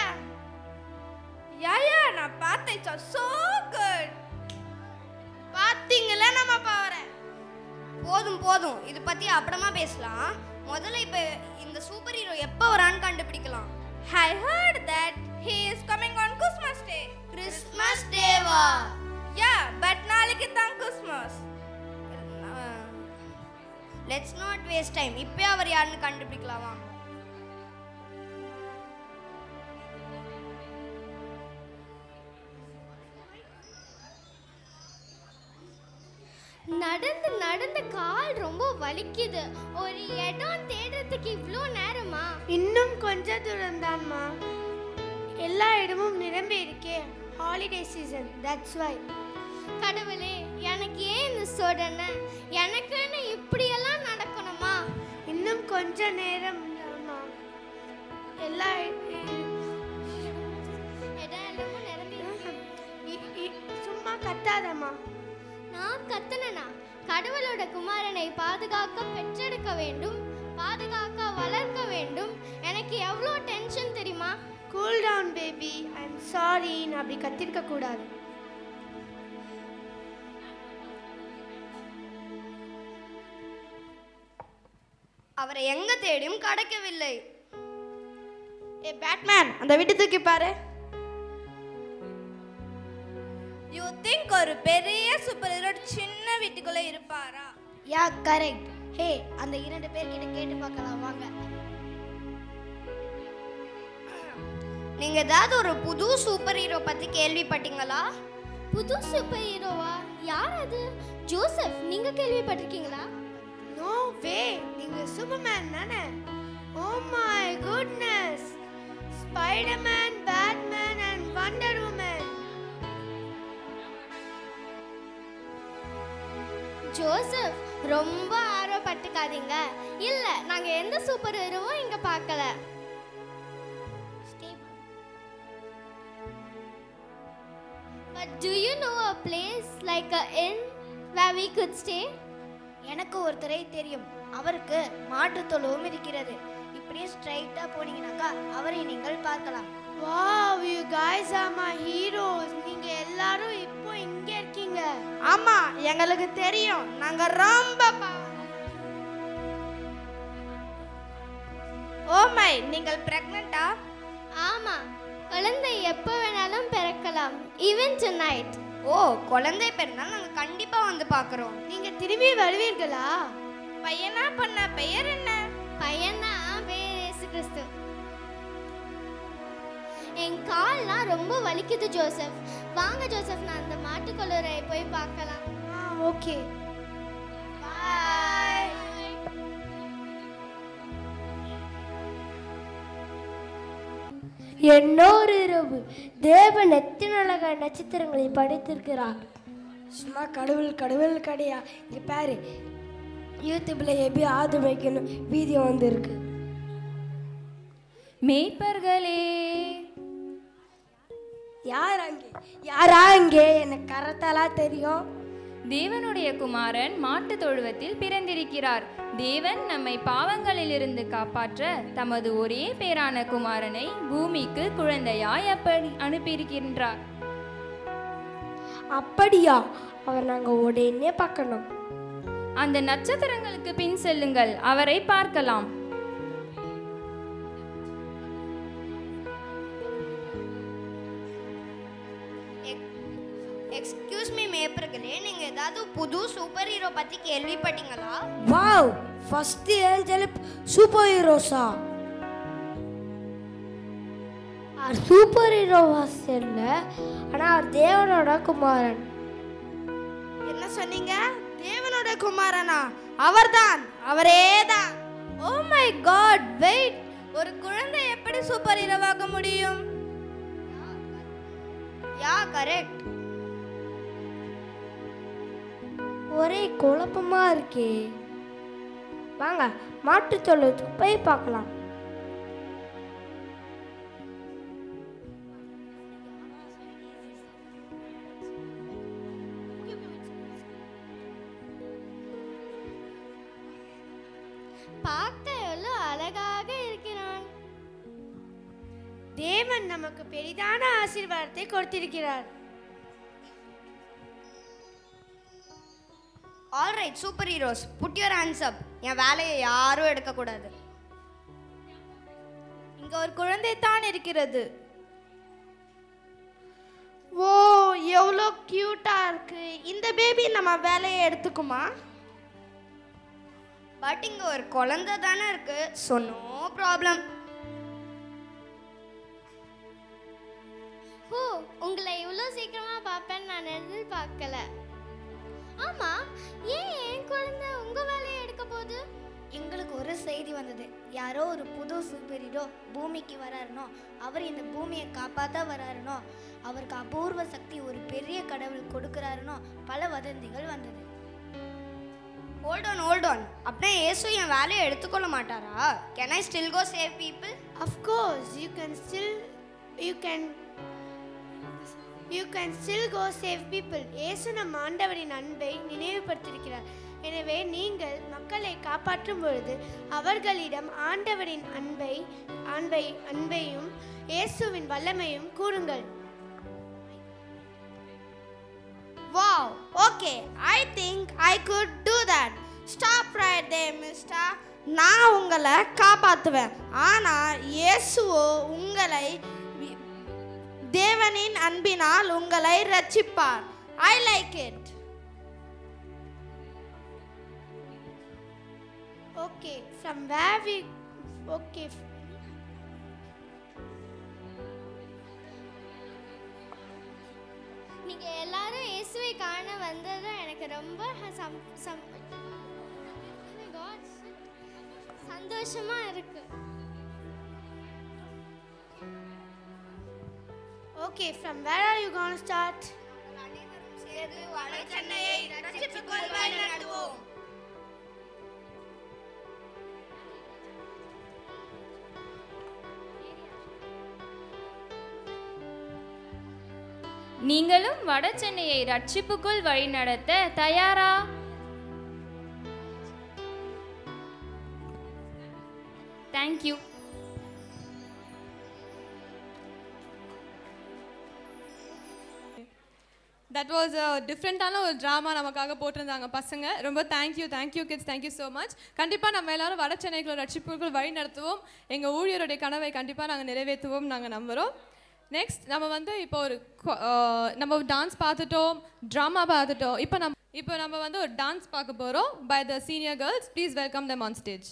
யாயா நான் பார்த்தேன் சோ குட் பாத்தீங்களா நம்ம பவரை போதும் போதும் இது பத்தி அப்புறமா பேசலாம் முதல்ல இப்ப இந்த சூப்பர் ஹீரோ எப்போ வரான்னு கண்டுபிடிக்கலாம் I heard that he is coming on Christmas Day. Christmas டேவா Yeah, but நாளைக்கு தான் Christmas. Let's not waste time இப்போ அவர் யாருன்னு கண்டுபிடிக்கலாமா நடந்து நடந்து கால் ரொம்ப வலிக்குது ஒரு இடம் தேடுறதுக்கு இவ்வளோ நேரமா இன்னும் கொஞ்ச தூரம் தான்மா எல்லா இடமும் நிரம்பி இருக்கே ஹாலிடே சீசன் தட்ஸ் வை கடவுளே எனக்கு ஏன் இந்த சோதனை எனக்குன்னு இப்படியெல்லாம் நடக்கணுமா இன்னும் கொஞ்ச நேரம் தான்மா எல்லா இடம் எல்லாமும் நிரம்பி இருக்கு. இ- இ- சும்மா கத்தாதம்மா நான் கத்தனா கடவுளோட குமாரனை பாதுகாக்க பெற்றெடுக்க வேண்டும் பாதுகாக்க வளர்க்க வேண்டும் எனக்கு எவ்வளோ டென்ஷன் தெரியுமா cool down baby I am sorry நான் அப்படி கத்திருக்க கூடாது அவரை எங்க தேடியும் கிடைக்கவில்லை ஏ பேட்மேன் அந்த வீட்டு தூக்கி பாரு யூ திங்க் ஒரு பெரிய சூப்பர் ஹீரோ சின்ன வீட்டுக்குள்ள இருப்பாரா யா கரெக்ட் ஹே அந்த இரண்டு பேர்கிட்ட கேட்டு பார்க்கலாம் வாங்க நீங்க ஏதாவது ஒரு புது சூப்பர் ஹீரோ பத்தி கேள்விப்பட்டீங்களா புது சூப்பர் ஹீரோவா யார் அது ஜோசப் நீங்க கேள்விப்பட்டிருக்கீங்களா நோ வே நீங்க சூப்பர்மேன் தானே oh my goodness Spiderman Batman and Wonder Woman Joseph ரொம்ப ஆர்வப்பட்டுக்காதீங்க இல்ல நாங்க எந்த சூப்பர் ஹீரோவும் இங்க பார்க்கல But do you know a place like a inn where we could stay? எனக்கு ஒருத்தரை தெரியும் அவருக்கு மாட்டுத் தொழுவும் இருக்கிறது இப்படியே ஸ்ட்ரைட்டா போனீங்கன்னாக்கா அவரை நீங்கள் பார்க்கலாம் wow you guys are my heroes நீங்க எல்லாரும் இப்போ இங்க இருக்கீங்க ஆமா எங்களுக்கு தெரியும் நாங்க ரொம்ப ஓ மை நீங்கள் பிரெக்னண்டா ஆமா குழந்தை எப்போ வேணாலும் பிறக்கலாம் ஈவன் tonight ஓ குழந்தை பிறந்தால் நாங்க கண்டிப்பா வந்து பார்க்கறோம் நீங்க திரும்பி வருவீர்களா பையனா பண்ண பெயர் என்ன பையனா பேர் இயேசு கிறிஸ்து என் கால்லாம் ரொம்ப வலிக்குது ஜோசப் வாங்க ஜோசப் நான் அந்த மாட்டுக்கொள்ளுரை போய் பார்க்கலாம் ஓகே பாய் என்னோரு இரவு தேவன் எத்தனை அழகான நட்சத்திரங்களை படைத்திருக்கிறார் சும்மா கடவுள் கடவுள் கிடையா இங்க பாரு யூடியூப்ல எப்படி ஆது வைக்கணும் வீடியோ வந்திருக்கு மேய்ப்பர்களே யார் அங்கே யாரா அங்கே எனக்கு கரெக்டாலா தெரியும் தேவனுடைய குமாரன் மாட்டுத் தொழுவத்தில் பிறந்திருக்கிறார் தேவன் நம்மை பாவங்களிலிருந்து காப்பாற்ற தமது ஒரே பேரான குமாரனை பூமிக்கு குழந்தையாய் அப்படி அனுப்பியிருக்கின்றார் அப்படியா அவர் நாங்க உடனே பார்க்கணும் அந்த நட்சத்திரங்களுக்கு பின் செல்லுங்கள் அவரை பார்க்கலாம் எக்ஸ்கியூஸ் மீ மேப்பர்களே நீங்க ஏதாவது புது சூப்பர் ஹீரோ பத்தி கேள்விப்பட்டீங்களா வாவ் ஃபர்ஸ்ட் ஏஞ்சல் சூப்பர் ஹீரோஸா அவர் சூப்பர் ஹீரோவா இல்ல ஆனா அவர் தேவனோட குமாரன் என்ன சொன்னீங்க தேவனோட குமாரனா அவர்தான் அவரே தான் ஓ மை காட் வெயிட் ஒரு குழந்தை எப்படி சூப்பர் ஹீரோவாக முடியும் யா கரெக்ட் ஒரே குழப்பமா இருக்கே வாங்க மாட்டுத் தொழுவத்துக்கு போய் பார்க்கலாம் பார்க்க எவ்வளோ அழகாக இருக்கிறான் தேவன் நமக்கு பெரிதான ஆசீர்வாதத்தை கொடுத்திருக்கிறார் alright super heroes put your hands up என் வேலையை யாரும் எடுக்கக்கூடாது இங்க ஒரு குழந்தை தான் இருக்கிறது ஓ எவ்வளோ கியூட்டா இருக்கு இந்த பேபி நம்ம வேலையை எடுத்துக்குமா பட் இங்க ஒரு குழந்தை தானே இருக்கு ஸோ நோ ப்ராப்ளம் ஓ உங்களை இவ்வளோ சீக்கிரமா பார்ப்பேன்னு நான் எதிர்பார்க்கல ஆமா ஏன் என் குழந்தை உங்க வேலையை எடுக்க போகுது எங்களுக்கு ஒரு செய்தி வந்தது யாரோ ஒரு புது சூப்பர் ஹீரோ பூமிக்கு வராருனோ அவர் இந்த பூமியை காப்பாற்ற வராருனோ அவருக்கு அபூர்வ சக்தி ஒரு பெரிய கடவுள் கொடுக்குறாருனோ பல வதந்திகள் வந்தது ஹோல்ட் ஆன் ஹோல்ட் ஆன் அப்படின்னா இயேசு என் வேலையை எடுத்துக்கொள்ள மாட்டாரா can I still go save people of course you can still you can you can still go save people Yesu நம் ஆண்டவரின் அன்பை நினைவுபடுத்தியிருக்கிறார் எனவே நீங்கள் மக்களை காப்பாற்றும் பொழுது அவர்களிடம் ஆண்டவரின் அன்பை அன்பை அன்பையும் இயேசுவின் வல்லமையும் கூறுங்கள் wow okay I think I could do that stop right there mister நான் உங்களை காப்பாற்றுவேன் ஆனால் இயேசுவோ உங்களை வி- தேவனின் அன்பினால் உங்களை ரட்சிப்பார் I like it okay from where we okay நீங்க எல்லாரும் இயேசுவை காண வந்ததும் எனக்கு ரொம்ப சம்- சம்- Oh my God. சந்தோஷமா இருக்கு okay from where are you gonna start சேர்ந்து வட சென்னையை ரட்சிப்புக்குள் வழிநடத்துவோம் நீங்களும் வட சென்னையை ரட்சிப்புக்குள் வழிநடத்த தயாரா தேங்க்யூ தட் வாஸ் அ டிஃப்ரெண்ட்டான ஒரு ட்ராமா நமக்காக போட்டிருந்தாங்க பசங்க ரொம்ப thank you thank you kids thank you so much கண்டிப்பாக நம்ம எல்லாரும் வட சென்னைக்குள்ள ரட்சிப்புக்குள் வழி நடத்துவோம் எங்கள் ஊழியருடைய கனவை கண்டிப்பாக நாங்கள் நிறைவேற்றுவோம் நாங்கள் நம்புகிறோம் நெக்ஸ்ட் நம்ம வந்து இப்போ ஒரு கொ- ஆஹ் நம்ம டான்ஸ் பார்த்துட்டோம் ட்ராமா பார்த்துட்டோம் இப்போ நம்ம இப்போ நம்ம வந்து ஒரு டான்ஸ் பார்க்க போகிறோம் by the senior girls please welcome them on stage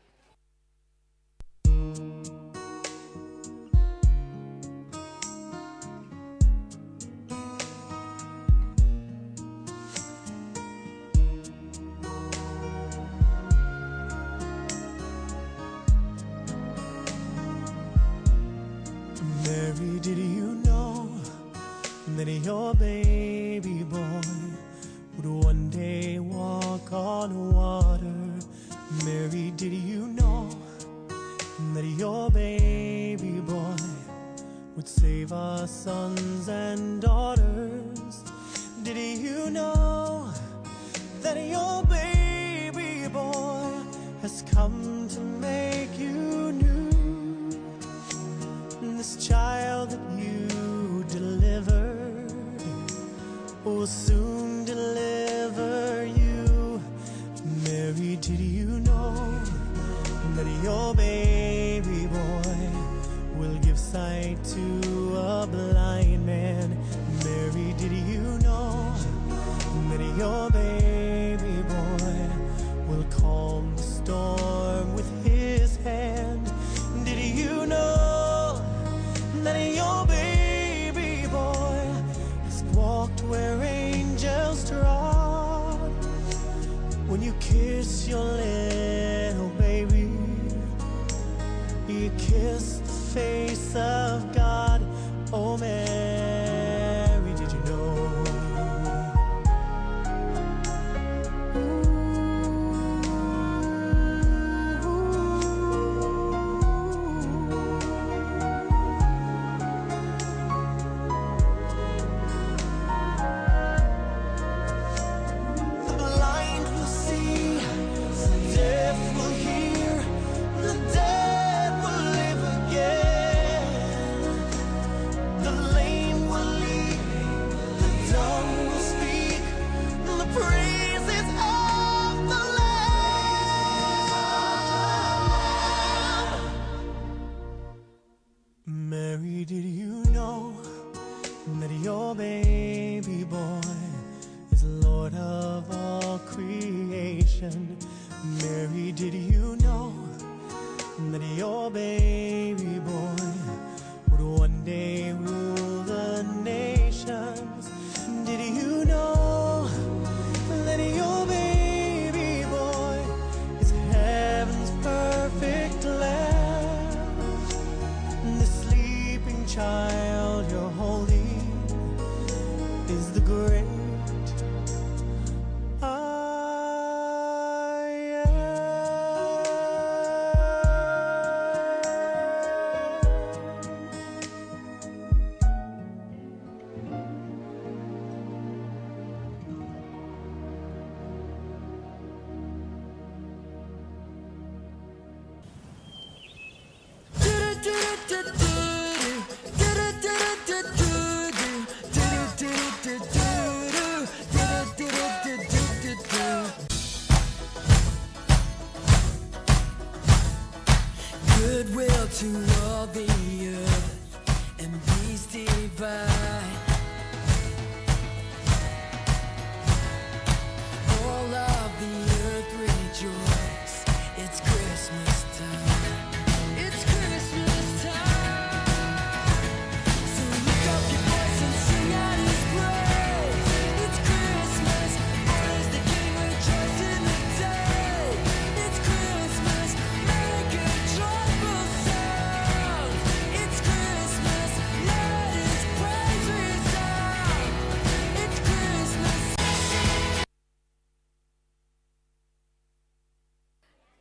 Mary, did you know that your baby boy would one day walk on water? Mary, did you know that your baby boy would save our sons and daughters? Did you know that your baby boy has come to make you new? This child that you delivered will soon deliver you. Mary, did you know that your baby boy will give sight to a blind man? Mary, did you know that your baby boy will calm the storm with his hand? Did you know that your baby boy has walked where angels trod? When you kiss your little baby, you kiss the face of God. Oh, Mary, did you know? The blind will see,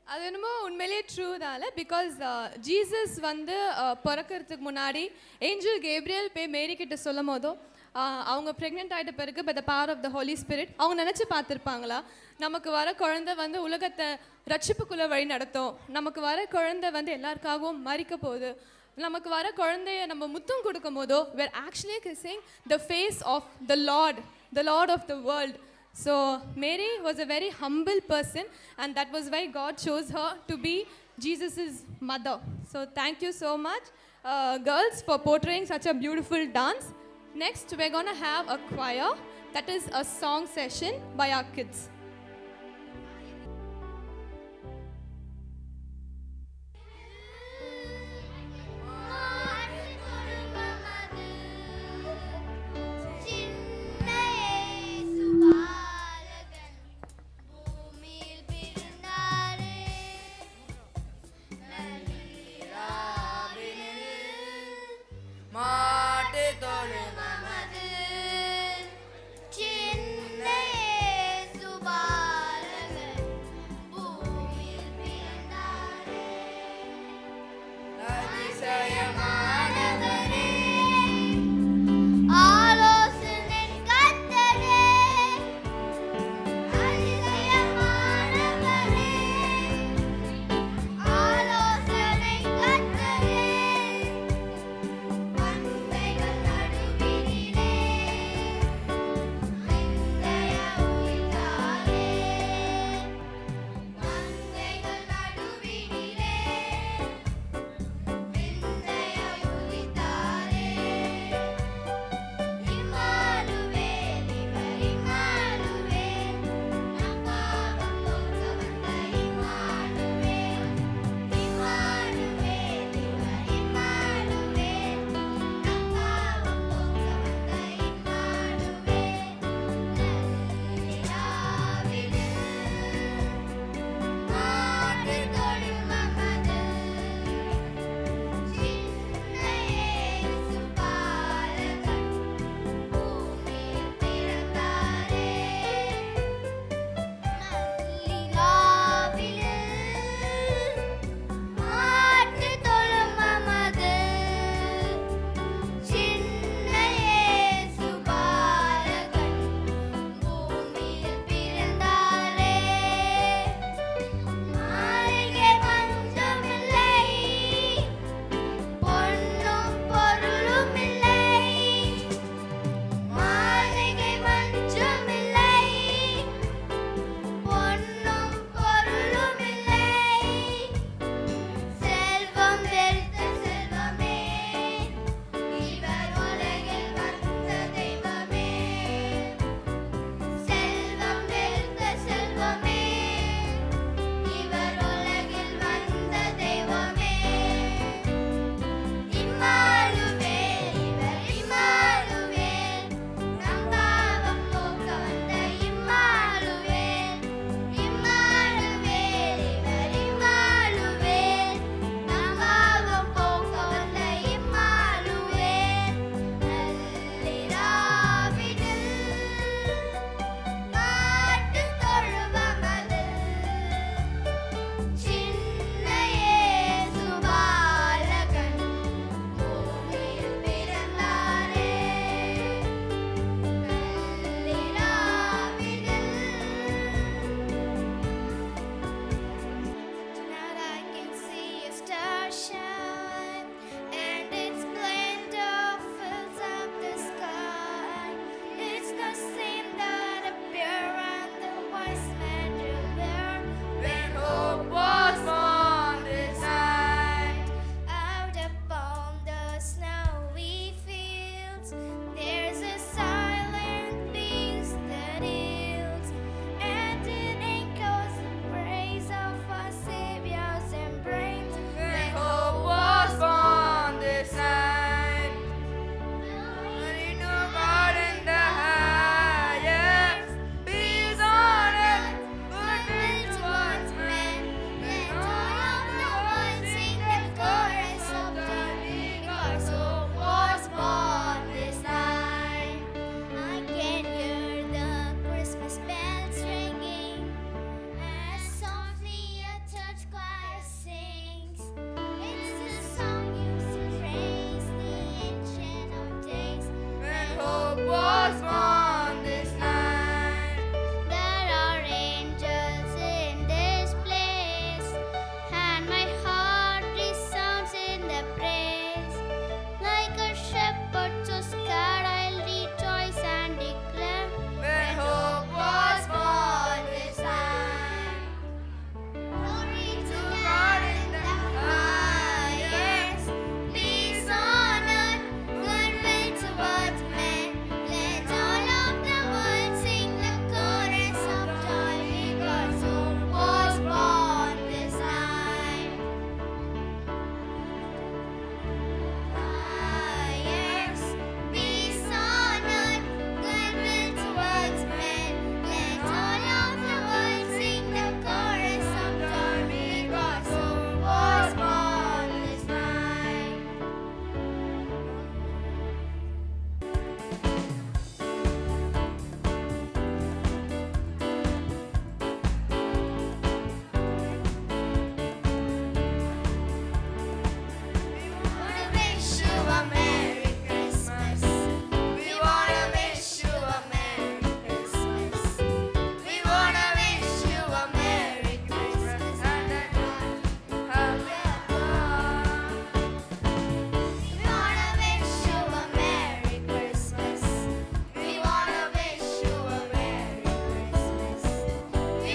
அது என்னமோ உண்மையிலேயே true தான்ல because Jesus வந்து uh, பிறக்கறதுக்கு முன்னாடி angel Gabriel போய் மேரி கிட்ட சொல்லும் போதும் uh, அவங்க ப்ரெக்னென்ட் ஆகிட்ட பிறகு by the power of the holy spirit அவங்க நினச்சி பார்த்துருப்பாங்களா நமக்கு வர குழந்தை வந்து உலகத்தை ரட்சிப்புக்குள்ளே வழி நடத்தும் நமக்கு வர குழந்தை வந்து எல்லாருக்காகவும் மறிக்க போகுது நமக்கு வர குழந்தைய நம்ம முத்தம் கொடுக்கும் போதோ were actually kissing the face of the Lord the Lord of the world So Mary was a very humble person, and that was why God chose her to be Jesus' mother. So thank you so much, uh, girls, for portraying such a beautiful dance. Next, we're gonna have a choir. That is a song session by our kids. மாட்டு தொழு நமது சின்ன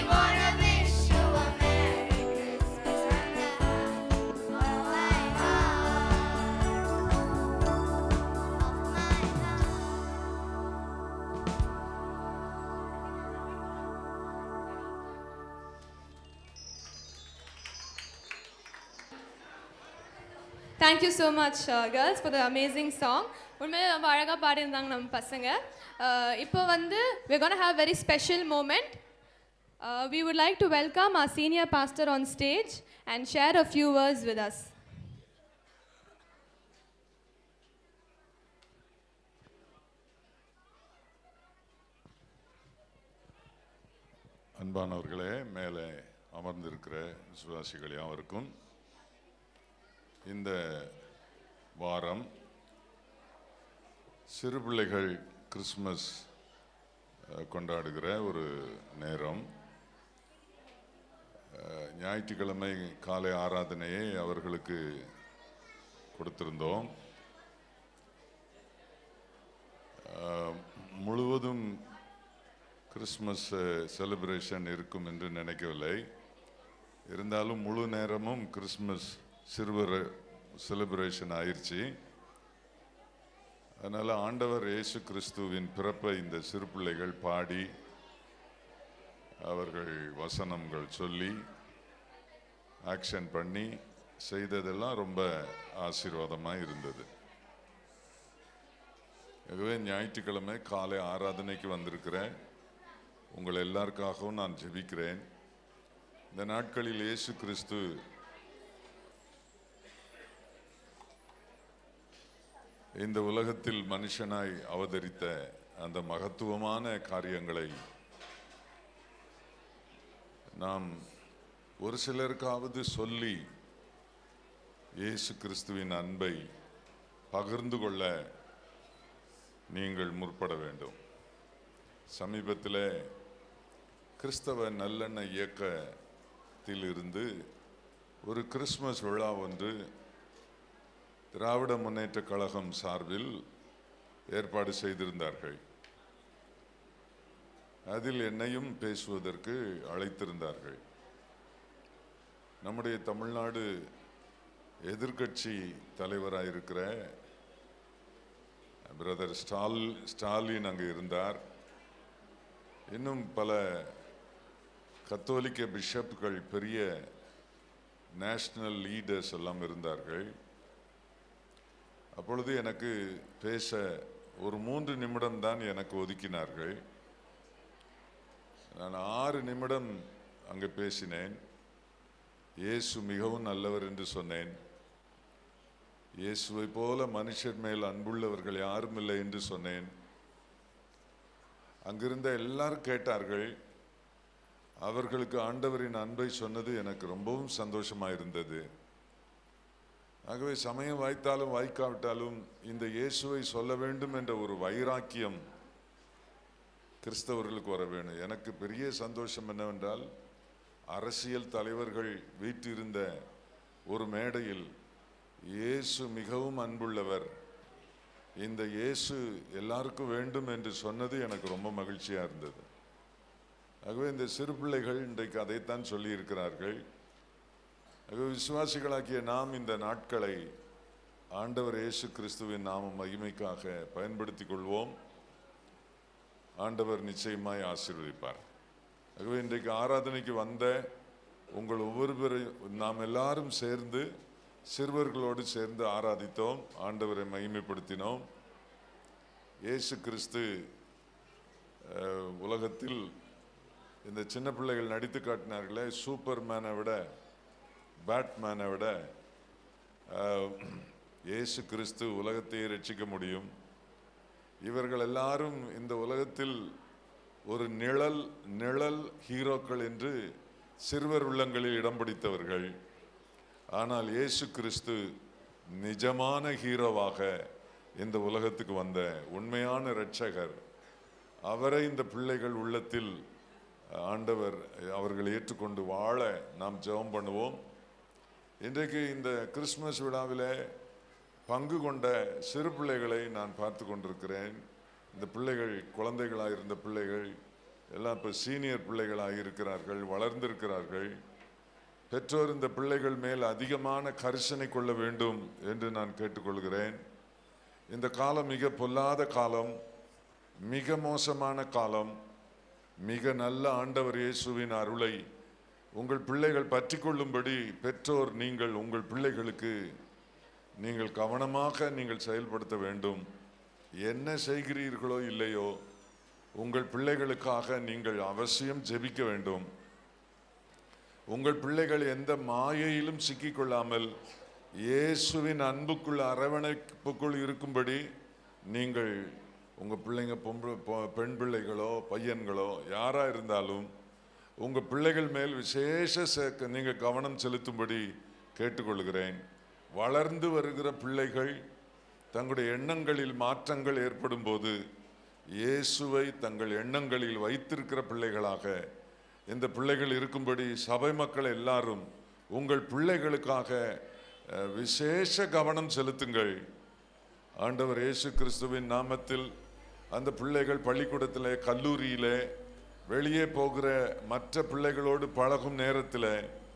wanna wish you a Merry Christmas and a Happy of my heart, of my heart. Thank you so much girls for the amazing song உண்மையிலே ரொம்ப அழகாக பாடியிருந்தாங்க நம்ம பசங்க Uh, இப்போ வந்து we're going to have very special moment Uh, we would like to welcome our senior pastor on stage and share a few words with us அன்பானவர்களே மேலே அமர்ந்திருக்கிற விசுவாசிகள் யாவருக்கும் இந்த வாரம் சிறு பிள்ளைகள் கிறிஸ்மஸ் அஹ், கொண்டாடுகிற ஒரு நேரம் அஹ், ஞாயிற்றுக்கிழமை காலை ஆராதனையை அவர்களுக்கு கொடுத்திருந்தோம் அஹ், முழுவதும் கிறிஸ்மஸ் செலிப்ரேஷன் இருக்கும் என்று நினைக்கவில்லை இருந்தாலும் முழு நேரமும் கிறிஸ்மஸ் சிறுவர் செலிப்ரேஷன் ஆயிடுச்சு அதனால் ஆண்டவர் இயேசு கிறிஸ்துவின் பிறப்பை இந்த சிறு பிள்ளைகள் பாடி அவர்கள் வசனங்கள் சொல்லி ஆக்ஷன் பண்ணி செய்ததெல்லாம் ரொம்ப ஆசீர்வாதமாக இருந்தது ஆகவே ஞாயிற்றுக்கிழமை காலை ஆராதனைக்கு வந்திருக்கிறேன் உங்கள் எல்லாருக்காகவும் நான் ஜெபிக்கிறேன் இந்த நாட்களில் இயேசு கிறிஸ்து இந்த உலகத்தில் மனுஷனாய் அவதரித்த அந்த மகத்துவமான காரியங்களை நாம் ஒரு சிலருக்காவது சொல்லி இயேசு கிறிஸ்துவின் அன்பை பகிர்ந்து கொள்ள நீங்கள் முற்பட வேண்டும் சமீபத்தில் கிறிஸ்தவ நல்லெண்ணெய் இயக்கத்தில் இருந்து ஒரு கிறிஸ்மஸ் விழா ஒன்று திராவிட முன்னேற்ற கழகம் சார்பில் ஏற்பாடு செய்திருந்தார்கள் அதில் என்னையும் பேசுவதற்கு அழைத்திருந்தார்கள் நம்முடைய தமிழ்நாடு எதிர்க்கட்சி தலைவராயிருக்கிற பிரதர் ஸ்டால் ஸ்டாலின் அங்கே இருந்தார் இன்னும் பல கத்தோலிக்க பிஷப்கள் பெரிய நேஷனல் லீடர்ஸ் எல்லாம் இருந்தார்கள் அப்பொழுது எனக்கு பேச ஒரு மூன்று நிமிடம் தான் எனக்கு ஒதுக்கினார்கள் நான் ஆறு நிமிடம் அங்கே பேசினேன் இயேசு மிகவும் நல்லவர் என்று சொன்னேன் இயேசுவை போல மனுஷர் மேல் அன்புள்ளவர்கள் யாரும் இல்லை என்று சொன்னேன் அங்கிருந்த எல்லாரும் கேட்டார்கள் அவர்களுக்கு ஆண்டவரின் அன்பை சொன்னது எனக்கு ரொம்பவும் சந்தோஷமாக இருந்தது ஆகவே சமயம் வாய்த்தாலும் வாய்க்காவிட்டாலும் இந்த இயேசுவை சொல்ல வேண்டும் என்ற ஒரு வைராக்கியம் கிறிஸ்தவர்களுக்கு வர வேணும் எனக்கு பெரிய சந்தோஷம் என்னவென்றால் அரசியல் தலைவர்கள் வீற்றிருந்த ஒரு மேடையில் இயேசு மிகவும் அன்புள்ளவர் இந்த இயேசு எல்லாருக்கும் வேண்டும் என்று சொன்னது எனக்கு ரொம்ப மகிழ்ச்சியாக இருந்தது ஆகவே இந்த சிறு பிள்ளைகள் இன்றைக்கு அதைத்தான் சொல்லியிருக்கிறார்கள் ஆகவே விசுவாசிகளாகிய நாம் இந்த நாட்களை ஆண்டவர் இயேசு கிறிஸ்துவின் நாம மகிமைக்காக பயன்படுத்திக் கொள்வோம் ஆண்டவர் நிச்சயமாய் ஆசீர்வதிப்பார் ஆகவே இன்றைக்கு ஆராதனைக்கு வந்த உங்கள் ஒவ்வொருவரையும் நாம் எல்லாரும் சேர்ந்து சிறுவர்களோடு சேர்ந்து ஆராதித்தோம் ஆண்டவரை மகிமைப்படுத்தினோம் இயேசு கிறிஸ்து அஹ், உலகத்தில் இந்த சின்ன பிள்ளைகள் நடித்து காட்டினார்களே சூப்பர் மேனை விட பேட்மேனை விட அஹ், இயேசு கிறிஸ்து உலகத்தையே ரட்சிக்க முடியும் இவர்கள் எல்லாரும் இந்த உலகத்தில் ஒரு நிழல் நிழல் ஹீரோக்கள் என்று சிறுவர் உள்ளங்களில் இடம் பிடித்தவர்கள் ஆனால் இயேசு கிறிஸ்து நிஜமான ஹீரோவாக இந்த உலகத்துக்கு வந்த உண்மையான இரட்சகர் அவரை இந்த பிள்ளைகள் உள்ளத்தில் ஆண்டவர் அவர்கள் ஏற்றுக்கொண்டு வாழ நாம் ஜெபம் பண்ணுவோம் இன்றைக்கு இந்த கிறிஸ்மஸ் விழாவிலே பங்கு கொண்ட சிறு பிள்ளைகளை நான் பார்த்து கொண்டிருக்கிறேன் இந்த பிள்ளைகள் குழந்தைகளாக இருந்த பிள்ளைகள் எல்லாம் இப்போ சீனியர் பிள்ளைகளாக இருக்கிறார்கள் வளர்ந்திருக்கிறார்கள் பெற்றோர் இந்த பிள்ளைகள் மேல் அதிகமான கரிசனை கொள்ள வேண்டும் என்று நான் கேட்டுக்கொள்கிறேன் இந்த காலம் மிக பொல்லாத காலம் மிக மோசமான காலம் மிக நல்ல ஆண்டவர் இயேசுவின் அருளை உங்கள் பிள்ளைகள் பற்றி கொள்ளும்படி பெற்றோர் நீங்கள் உங்கள் பிள்ளைகளுக்கு நீங்கள் கவனமாக நீங்கள் செயல்படுத்த வேண்டும் என்ன செய்கிறீர்களோ இல்லையோ உங்கள் பிள்ளைகளுக்காக நீங்கள் அவசியம் ஜெபிக்க வேண்டும் உங்கள் பிள்ளைகள் எந்த மாயையிலும் சிக்கிக்கொள்ளாமல் இயேசுவின் அன்புக்குள் அரவணைப்புக்குள் இருக்கும்படி நீங்கள் உங்கள் பிள்ளைங்க பொம்பளை பொ- பெண் பிள்ளைகளோ பையன்களோ யாராக இருந்தாலும் உங்கள் பிள்ளைகள் மேல் விசேஷ சே- நீங்கள் கவனம் செலுத்தும்படி கேட்டுக்கொள்கிறேன் வளர்ந்து வருகிற பிள்ளைகள் தங்களுடைய எண்ணங்களில் மாற்றங்கள் ஏற்படும் போது இயேசுவை தங்கள் எண்ணங்களில் வைத்திருக்கிற பிள்ளைகளாக இந்த பிள்ளைகள் இருக்கும்படி சபை மக்கள் எல்லாரும் உங்கள் பிள்ளைகளுக்காக அஹ், விசேஷ கவனம் செலுத்துங்கள் ஆண்டவர் இயேசு கிறிஸ்துவின் நாமத்தில் அந்த பிள்ளைகள் பள்ளிக்கூடத்தில் கல்லூரியில் வெளியே போகிற மற்ற பிள்ளைகளோடு பழகும் நேரத்தில்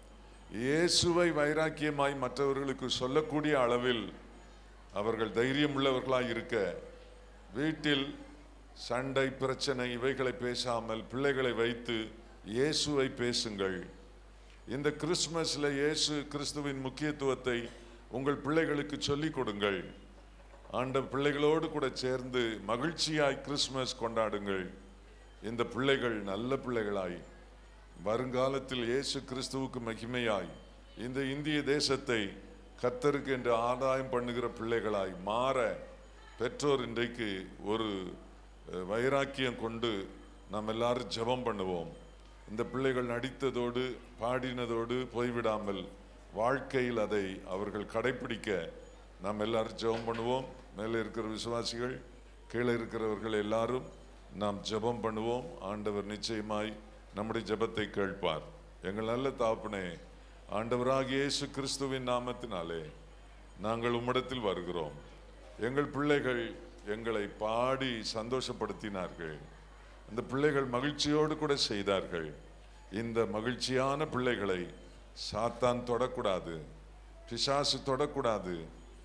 இயேசுவை வைராக்கியமாய் மற்றவர்களுக்கு சொல்லக்கூடிய அளவில் அவர்கள் தைரியம் உள்ளவர்களாய் இருக்க வீட்டில் சண்டை பிரச்சனை இவைகளை பேசாமல் பிள்ளைகளை வைத்து இயேசுவை பேசுங்கள் இந்த கிறிஸ்துமஸ்ல இயேசு கிறிஸ்துவின் முக்கியத்துவத்தை உங்கள் பிள்ளைகளுக்கு சொல்லிக் கொடுங்கள் ஆண்ட பிள்ளைகளோடு கூட சேர்ந்து மகிழ்ச்சியாய் கிறிஸ்துமஸ் கொண்டாடுங்கள் இந்த பிள்ளைகள் நல்ல பிள்ளைகளாய் வருங்காலத்தில் இயேசு கிறிஸ்துவுக்கு மகிமையாய் இந்த இந்திய தேசத்தை கர்த்தருக்கு என்று ஆதாயம் பண்ணுகிற பிள்ளைகளாய் மாற பெற்றோர் இன்றைக்கு ஒரு அஹ், வைராக்கியம் கொண்டு நாம் எல்லாரும் ஜெபம் பண்ணுவோம் இந்த பிள்ளைகள் நடித்ததோடு பாடினதோடு போய்விடாமல் வாழ்க்கையில் அதை அவர்கள் கடைபிடிக்க நாம் எல்லாரும் ஜெபம் பண்ணுவோம் மேலே இருக்கிற விசுவாசிகள் கீழே இருக்கிறவர்கள் எல்லாரும் நாம் ஜெபம் பண்ணுவோம் ஆண்டவர் நிச்சயமாய் நம்முடைய ஜெபத்தை கேட்பார் எங்கள் நல்ல தாப்பனே ஆண்டவராகிய இயேசு கிறிஸ்துவின் நாமத்தினாலே நாங்கள் உம்மிடத்தில் வருகிறோம் எங்கள் பிள்ளைகள் எங்களை பாடி சந்தோஷப்படுத்தினார்கள் அந்த பிள்ளைகள் மகிழ்ச்சியோடு கூட செய்தார்கள் இந்த மகிழ்ச்சியான பிள்ளைகளை சாத்தான் தொடக்கூடாது பிசாசு தொடக்கூடாது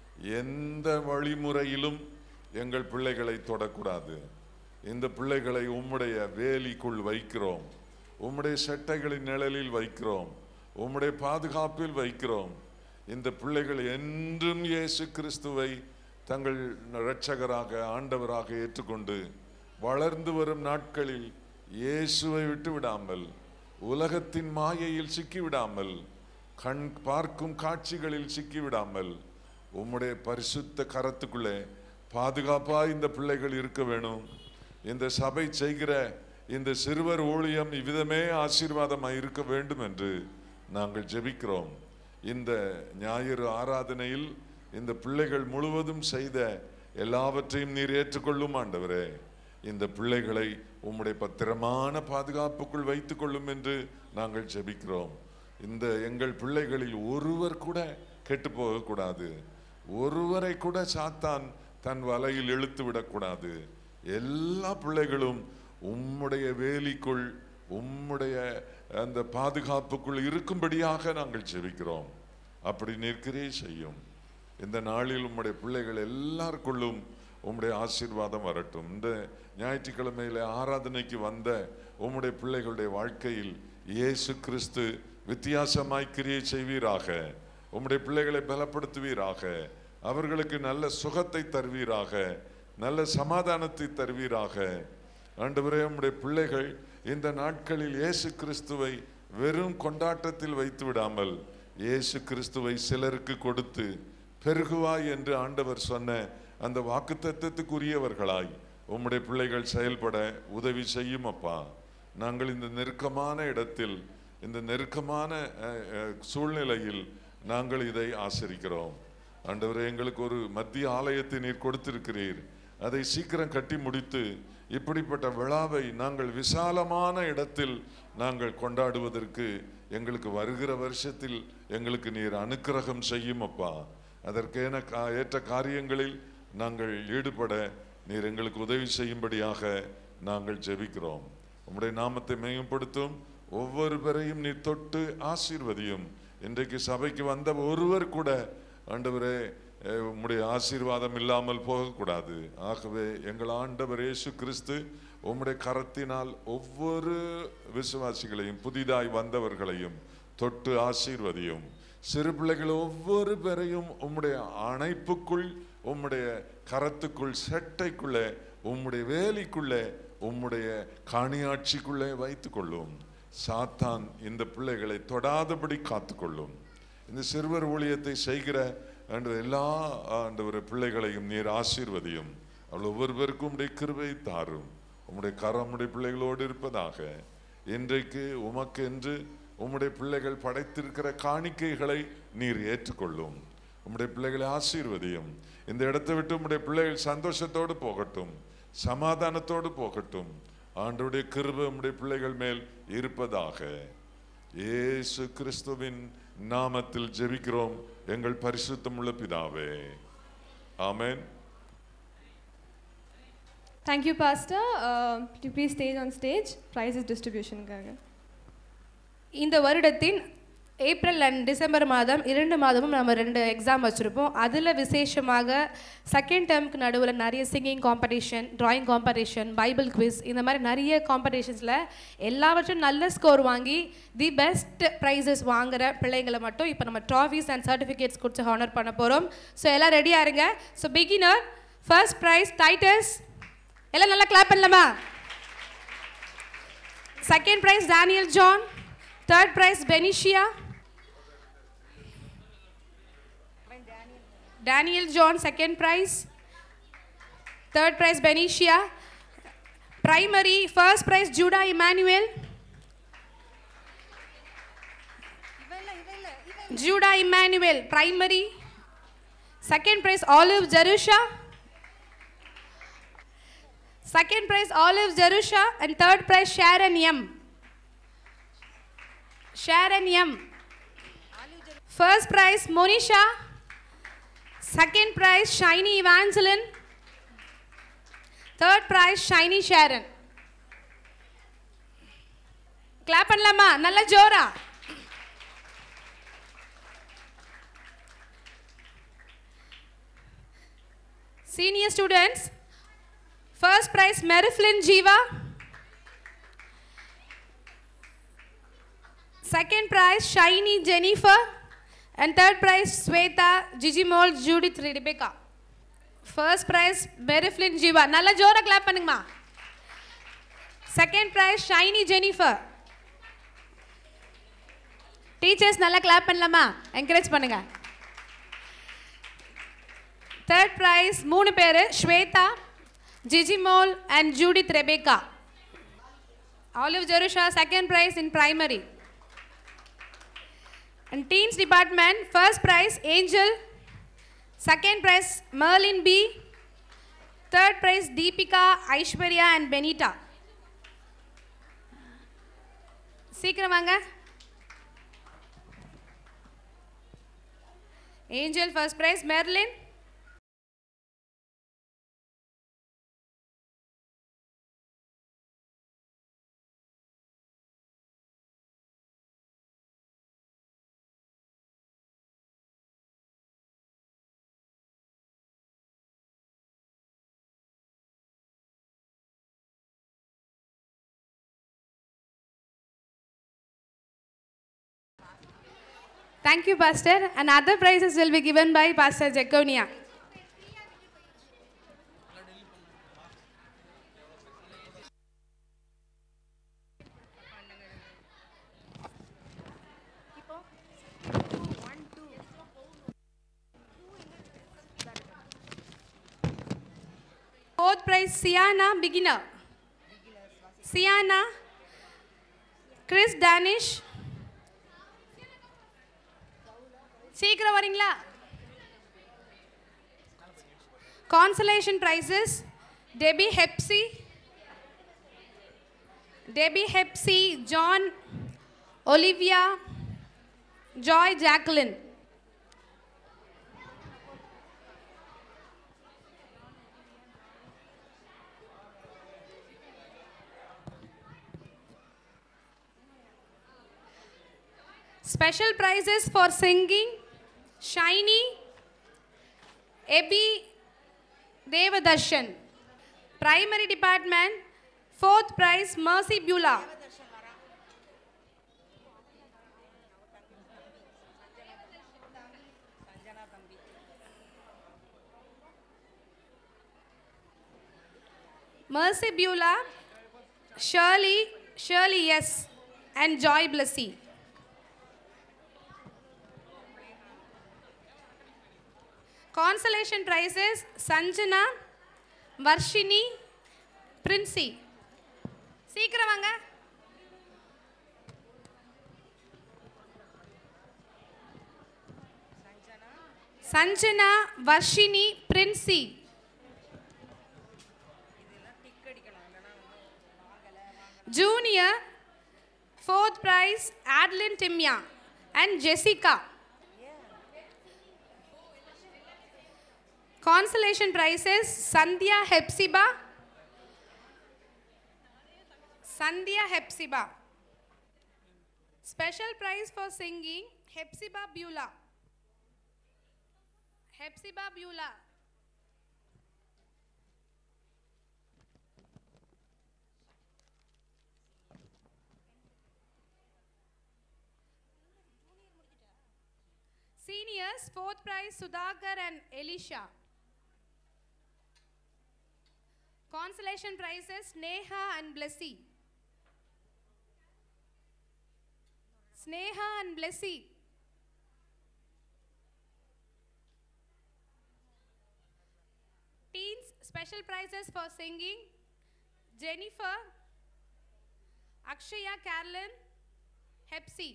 எந்த வழிமுறையிலும் எங்கள் பிள்ளைகளை தொடக்கூடாது இந்த பிள்ளைகளை உம்முடைய வேலிக்குள் வைக்கிறோம் உம்முடைய செட்டைகளின் நிழலில் வைக்கிறோம் உம்முடைய பாதுகாப்பில் வைக்கிறோம் இந்த பிள்ளைகள் என்றும் இயேசு கிறிஸ்துவை தங்கள் இரட்சகராக ஆண்டவராக ஏற்றுக்கொண்டு வளர்ந்து வரும் நாட்களில் இயேசுவை விட்டு விடாமல் உலகத்தின் மாயையில் சிக்கிவிடாமல் கண் பார்க்கும் காட்சிகளில் சிக்கிவிடாமல் உம்முடைய பரிசுத்த கரத்துக்குள்ளே பாதுகாப்பா இந்த பிள்ளைகள் இருக்க வேணும் இந்த சபை செய்கிற இந்த சிறுவர் ஊழியம் இவ்விதமே ஆசீர்வாதமாய் இருக்க வேண்டும் என்று நாங்கள் ஜெபிக்கிறோம் இந்த ஞாயிறு ஆராதனையில் இந்த பிள்ளைகள் முழுவதும் செய்த எல்லாவற்றையும் நீர் ஏற்றுக்கொள்ளும் ஆண்டவரே இந்த பிள்ளைகளை உம்முடைய பத்திரமான பாதுகாப்புக்குள் வைத்துக் கொள்ளும் என்று நாங்கள் ஜெபிக்கிறோம் இந்த எங்கள் பிள்ளைகளில் ஒருவர் கூட கெட்டு போகக்கூடாது ஒருவரை கூட சாத்தான் தன் வலையில் இழுத்து விடக்கூடாது எல்லா பிள்ளைகளும் உம்முடைய வேலிக்குள் உம்முடைய அந்த பாதுகாப்புக்குள் இருக்கும்படியாக நாங்கள் ஜெபிக்கிறோம் அப்படி நிற்கிறே செய்யும் இந்த நாளில் உம்முடைய பிள்ளைகள் எல்லாருக்குள்ளும் உம்முடைய ஆசீர்வாதம் வரட்டும் இந்த ஞாயிற்றுக்கிழமையில ஆராதனைக்கு வந்த உம்முடைய பிள்ளைகளுடைய வாழ்க்கையில் இயேசு கிறிஸ்து வித்தியாசமாய் கிரியை செய்வீராக உம்முடைய பிள்ளைகளை பலப்படுத்துவீராக அவர்களுக்கு நல்ல சுகத்தை தருவீராக நல்ல சமாதானத்தை தருவீராக ஆண்டவரே உம்முடைய பிள்ளைகள் இந்த நாட்களில் இயேசு கிறிஸ்துவை வெறும் கொண்டாட்டத்தில் வைத்து விடாமல் இயேசு கிறிஸ்துவை சிலருக்கு கொடுத்து பெருகுவாய் என்று ஆண்டவர் சொன்ன அந்த வாக்குத்தத்தத்துக்குரியவர்களாய் உம்முடைய பிள்ளைகள் செயல்பட உதவி செய்யும் அப்பா நாங்கள் இந்த நெருக்கமான இடத்தில் இந்த நெருக்கமான அஹ், அஹ், சூழ்நிலையில் நாங்கள் இதை ஆசரிக்கிறோம் ஆண்டவரே எங்களுக்கு ஒரு மத்திய ஆலயத்தை நீர் கொடுத்திருக்கிறீர் அதை சீக்கிரம் கட்டி முடித்து இப்படிப்பட்ட விழாவை நாங்கள் விசாலமான இடத்தில் நாங்கள் கொண்டாடுவதற்கு எங்களுக்கு வருகிற வருஷத்தில் எங்களுக்கு நீர் அனுக்கிரகம் செய்யும் அப்பா அதற்கேன கா- ஏற்ற காரியங்களில் நாங்கள் ஈடுபட நீர் எங்களுக்கு உதவி செய்யும்படியாக நாங்கள் ஜெபிக்கிறோம் உம்முடைய நாமத்தை மேம்படுத்தும் ஒவ்வொரு பேரையும் நீ தொட்டு ஆசீர்வதியும் இன்றைக்கு சபைக்கு வந்த ஒருவர் கூட ஆண்டவரே அஹ், உம்முடைய ஆசீர்வாதம் இல்லாமல் போகக்கூடாது ஆகவே எங்கள் ஆண்டவர் இயேசு கிறிஸ்து உம்முடைய கரத்தினால் ஒவ்வொரு விசுவாசிகளையும் புதிதாய் வந்தவர்களையும் தொட்டு ஆசீர்வதியும் சிறு பிள்ளைகள் ஒவ்வொரு பேரையும் உம்முடைய அணைப்புக்குள் உம்முடைய கரத்துக்குள் செட்டைக்குள்ளே உம்முடைய வேலிக்குள்ளே உம்முடைய காணியாட்சிக்குள்ளே வைத்துக் கொள்ளும் சாத்தான் இந்த பிள்ளைகளை தொடாதபடி காத்துக்கொள்ளும் இந்த சிறுவர் ஊழியத்தை செய்கிற ஆண்டு எல்லா ஆண்டவர் பிள்ளைகளையும் நீர் ஆசீர்வதியும் அவள் ஒவ்வொருவருக்கும் உடைய கிருபை தாரும் உம்முடைய கரம் உடைய பிள்ளைகளோடு இருப்பதாக இன்றைக்கு உமக்கு என்று உம்முடைய பிள்ளைகள் படைத்திருக்கிற காணிக்கைகளை நீர் ஏற்றுக்கொள்ளும் உம்முடைய பிள்ளைகளை ஆசீர்வதியும் இந்த இடத்தை விட்டு உம்முடைய பிள்ளைகள் சந்தோஷத்தோடு போகட்டும் சமாதானத்தோடு போகட்டும் ஆண்டவருடைய கிருபை உம்முடைய பிள்ளைகள் மேல் இருப்பதாக இயேசு கிறிஸ்துவின் நாமத்தில் ஜெபிக்கிறோம் எங்கள் பரிசுத்தமுள்ள பிதாவே ஆமென் Thank you, Pastor. Uh, to please stay on stage. Prizes distribution. இந்த வருடத்தின் ஏப்ரல் அண்ட் டிசம்பர் மாதம் இரண்டு மாதமும் நம்ம ரெண்டு எக்ஸாம் வச்சுருப்போம் அதில் விசேஷமாக செகண்ட் டேர்முக்கு நடுவில் நிறைய singing competition drawing competition Bible quiz இந்த மாதிரி நிறைய காம்படிஷன்ஸில் எல்லாவற்றும் நல்ல ஸ்கோர் வாங்கி தி பெஸ்ட் ப்ரைஸஸ் வாங்குற பிள்ளைங்களை மட்டும் இப்போ நம்ம ட்ராஃபீஸ் அண்ட் சர்டிஃபிகேட்ஸ் கொடுத்து ஹானர் பண்ண போகிறோம் ஸோ எல்லாம் ரெடியாக இருங்க so beginner first prize Titus எல்லாம் நல்லா கிளாப் பண்ணலாமா second prize Daniel John third prize Benishia Daniel John second prize third prize Benishia primary first prize Juda Immanuel Juda Immanuel primary second prize Olive Jerusha Second prize Olive Jerusha and third prize Sharon M. Sharon M. First prize Monisha. Second prize Shiny Evangeline. Third prize Shiny Sharon. Clap பண்ணலாமா நல்ல ஜோரா Senior students, First prize Meriflin Jiva. Second prize Shiny Jennifer. And third prize Sweta Jijimol Judith Rebecca. First prize Meriflin Jiva. நல்ல ஜோரா clap பண்ணுங்கம்மா. Second prize Shiny Jennifer. Teachers நல்லா clap பண்ணலாமா encourage பண்ணுங்க third prize மூணு பேர் Shweta Jijimol and Judith Rebecca. Olive Jerusha, second prize in primary. And teens department, first prize Angel, second prize Merlin B, third prize Deepika, Aishwarya and Benita. சீக்கிரம் வாங்க angel first prize Merlin Thank you, Pastor. And other prizes will be given by Pastor Jekonia. Fourth prize, Siana, beginner. Siana, Chris Danish, சீக்கிரம் வரீங்களா consolation prizes Debbie Hepsi Debbie Hepsi John Olivia Joy Jacklin Special prizes for singing Shiny, Ebi Devadarshan. Primary department, fourth prize Mercy Beulah. Mercy Beulah, Shirley, Shirley yes, and Joy Blessy. Consolation prizes Sanjana, Varshini, Princey. சீக்கிரம் வாங்க Sanjana Varshini Princey junior fourth prize Adlin Dimya and Jessica Consolation prizes Sandhya Hepsiba. Sandhya Hepsiba. Special prize for singing Hepsiba Beulah. Hepsiba Beulah. Seniors, fourth prize Sudhakar and Elisha. Consolation prizes Sneha and Blessy. Sneha and Blessy. Teens special prizes for singing Jennifer, Akshaya Carolyn, Hepsi.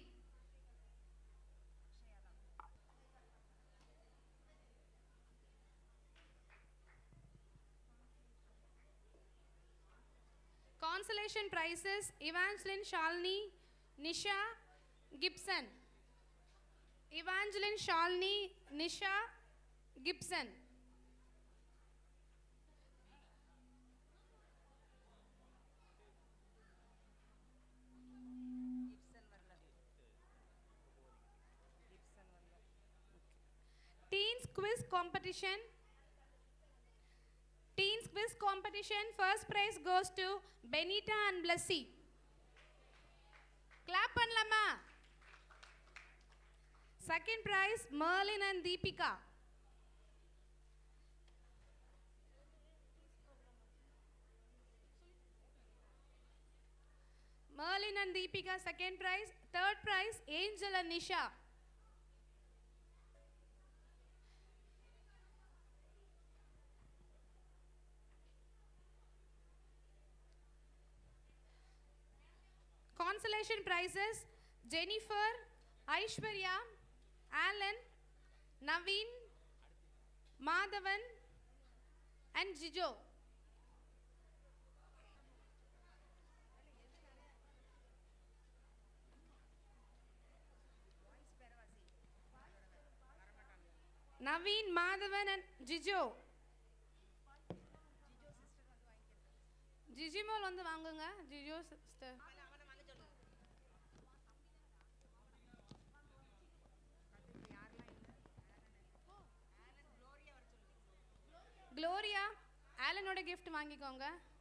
Consolation prizes Evangeline Shalini, Nisha Gibson. Evangeline Shalini, Nisha Gibson. Teens quiz competition. Teens quiz competition. First prize goes to Benita and Blessy. Clap பண்ணலாமா Second prize Merlin and Deepika. Merlin and Deepika second prize. Third prize Angel and Nisha. Consolation prizes Jennifer, Aishwarya, Alan, Naveen, Madhavan, and Jijo. Naveen, Madhavan, and Jijo. Jijimol வந்து வாங்குங்க Jijo sister Gloria ஆலனோட gift வாங்கிக்கோங்க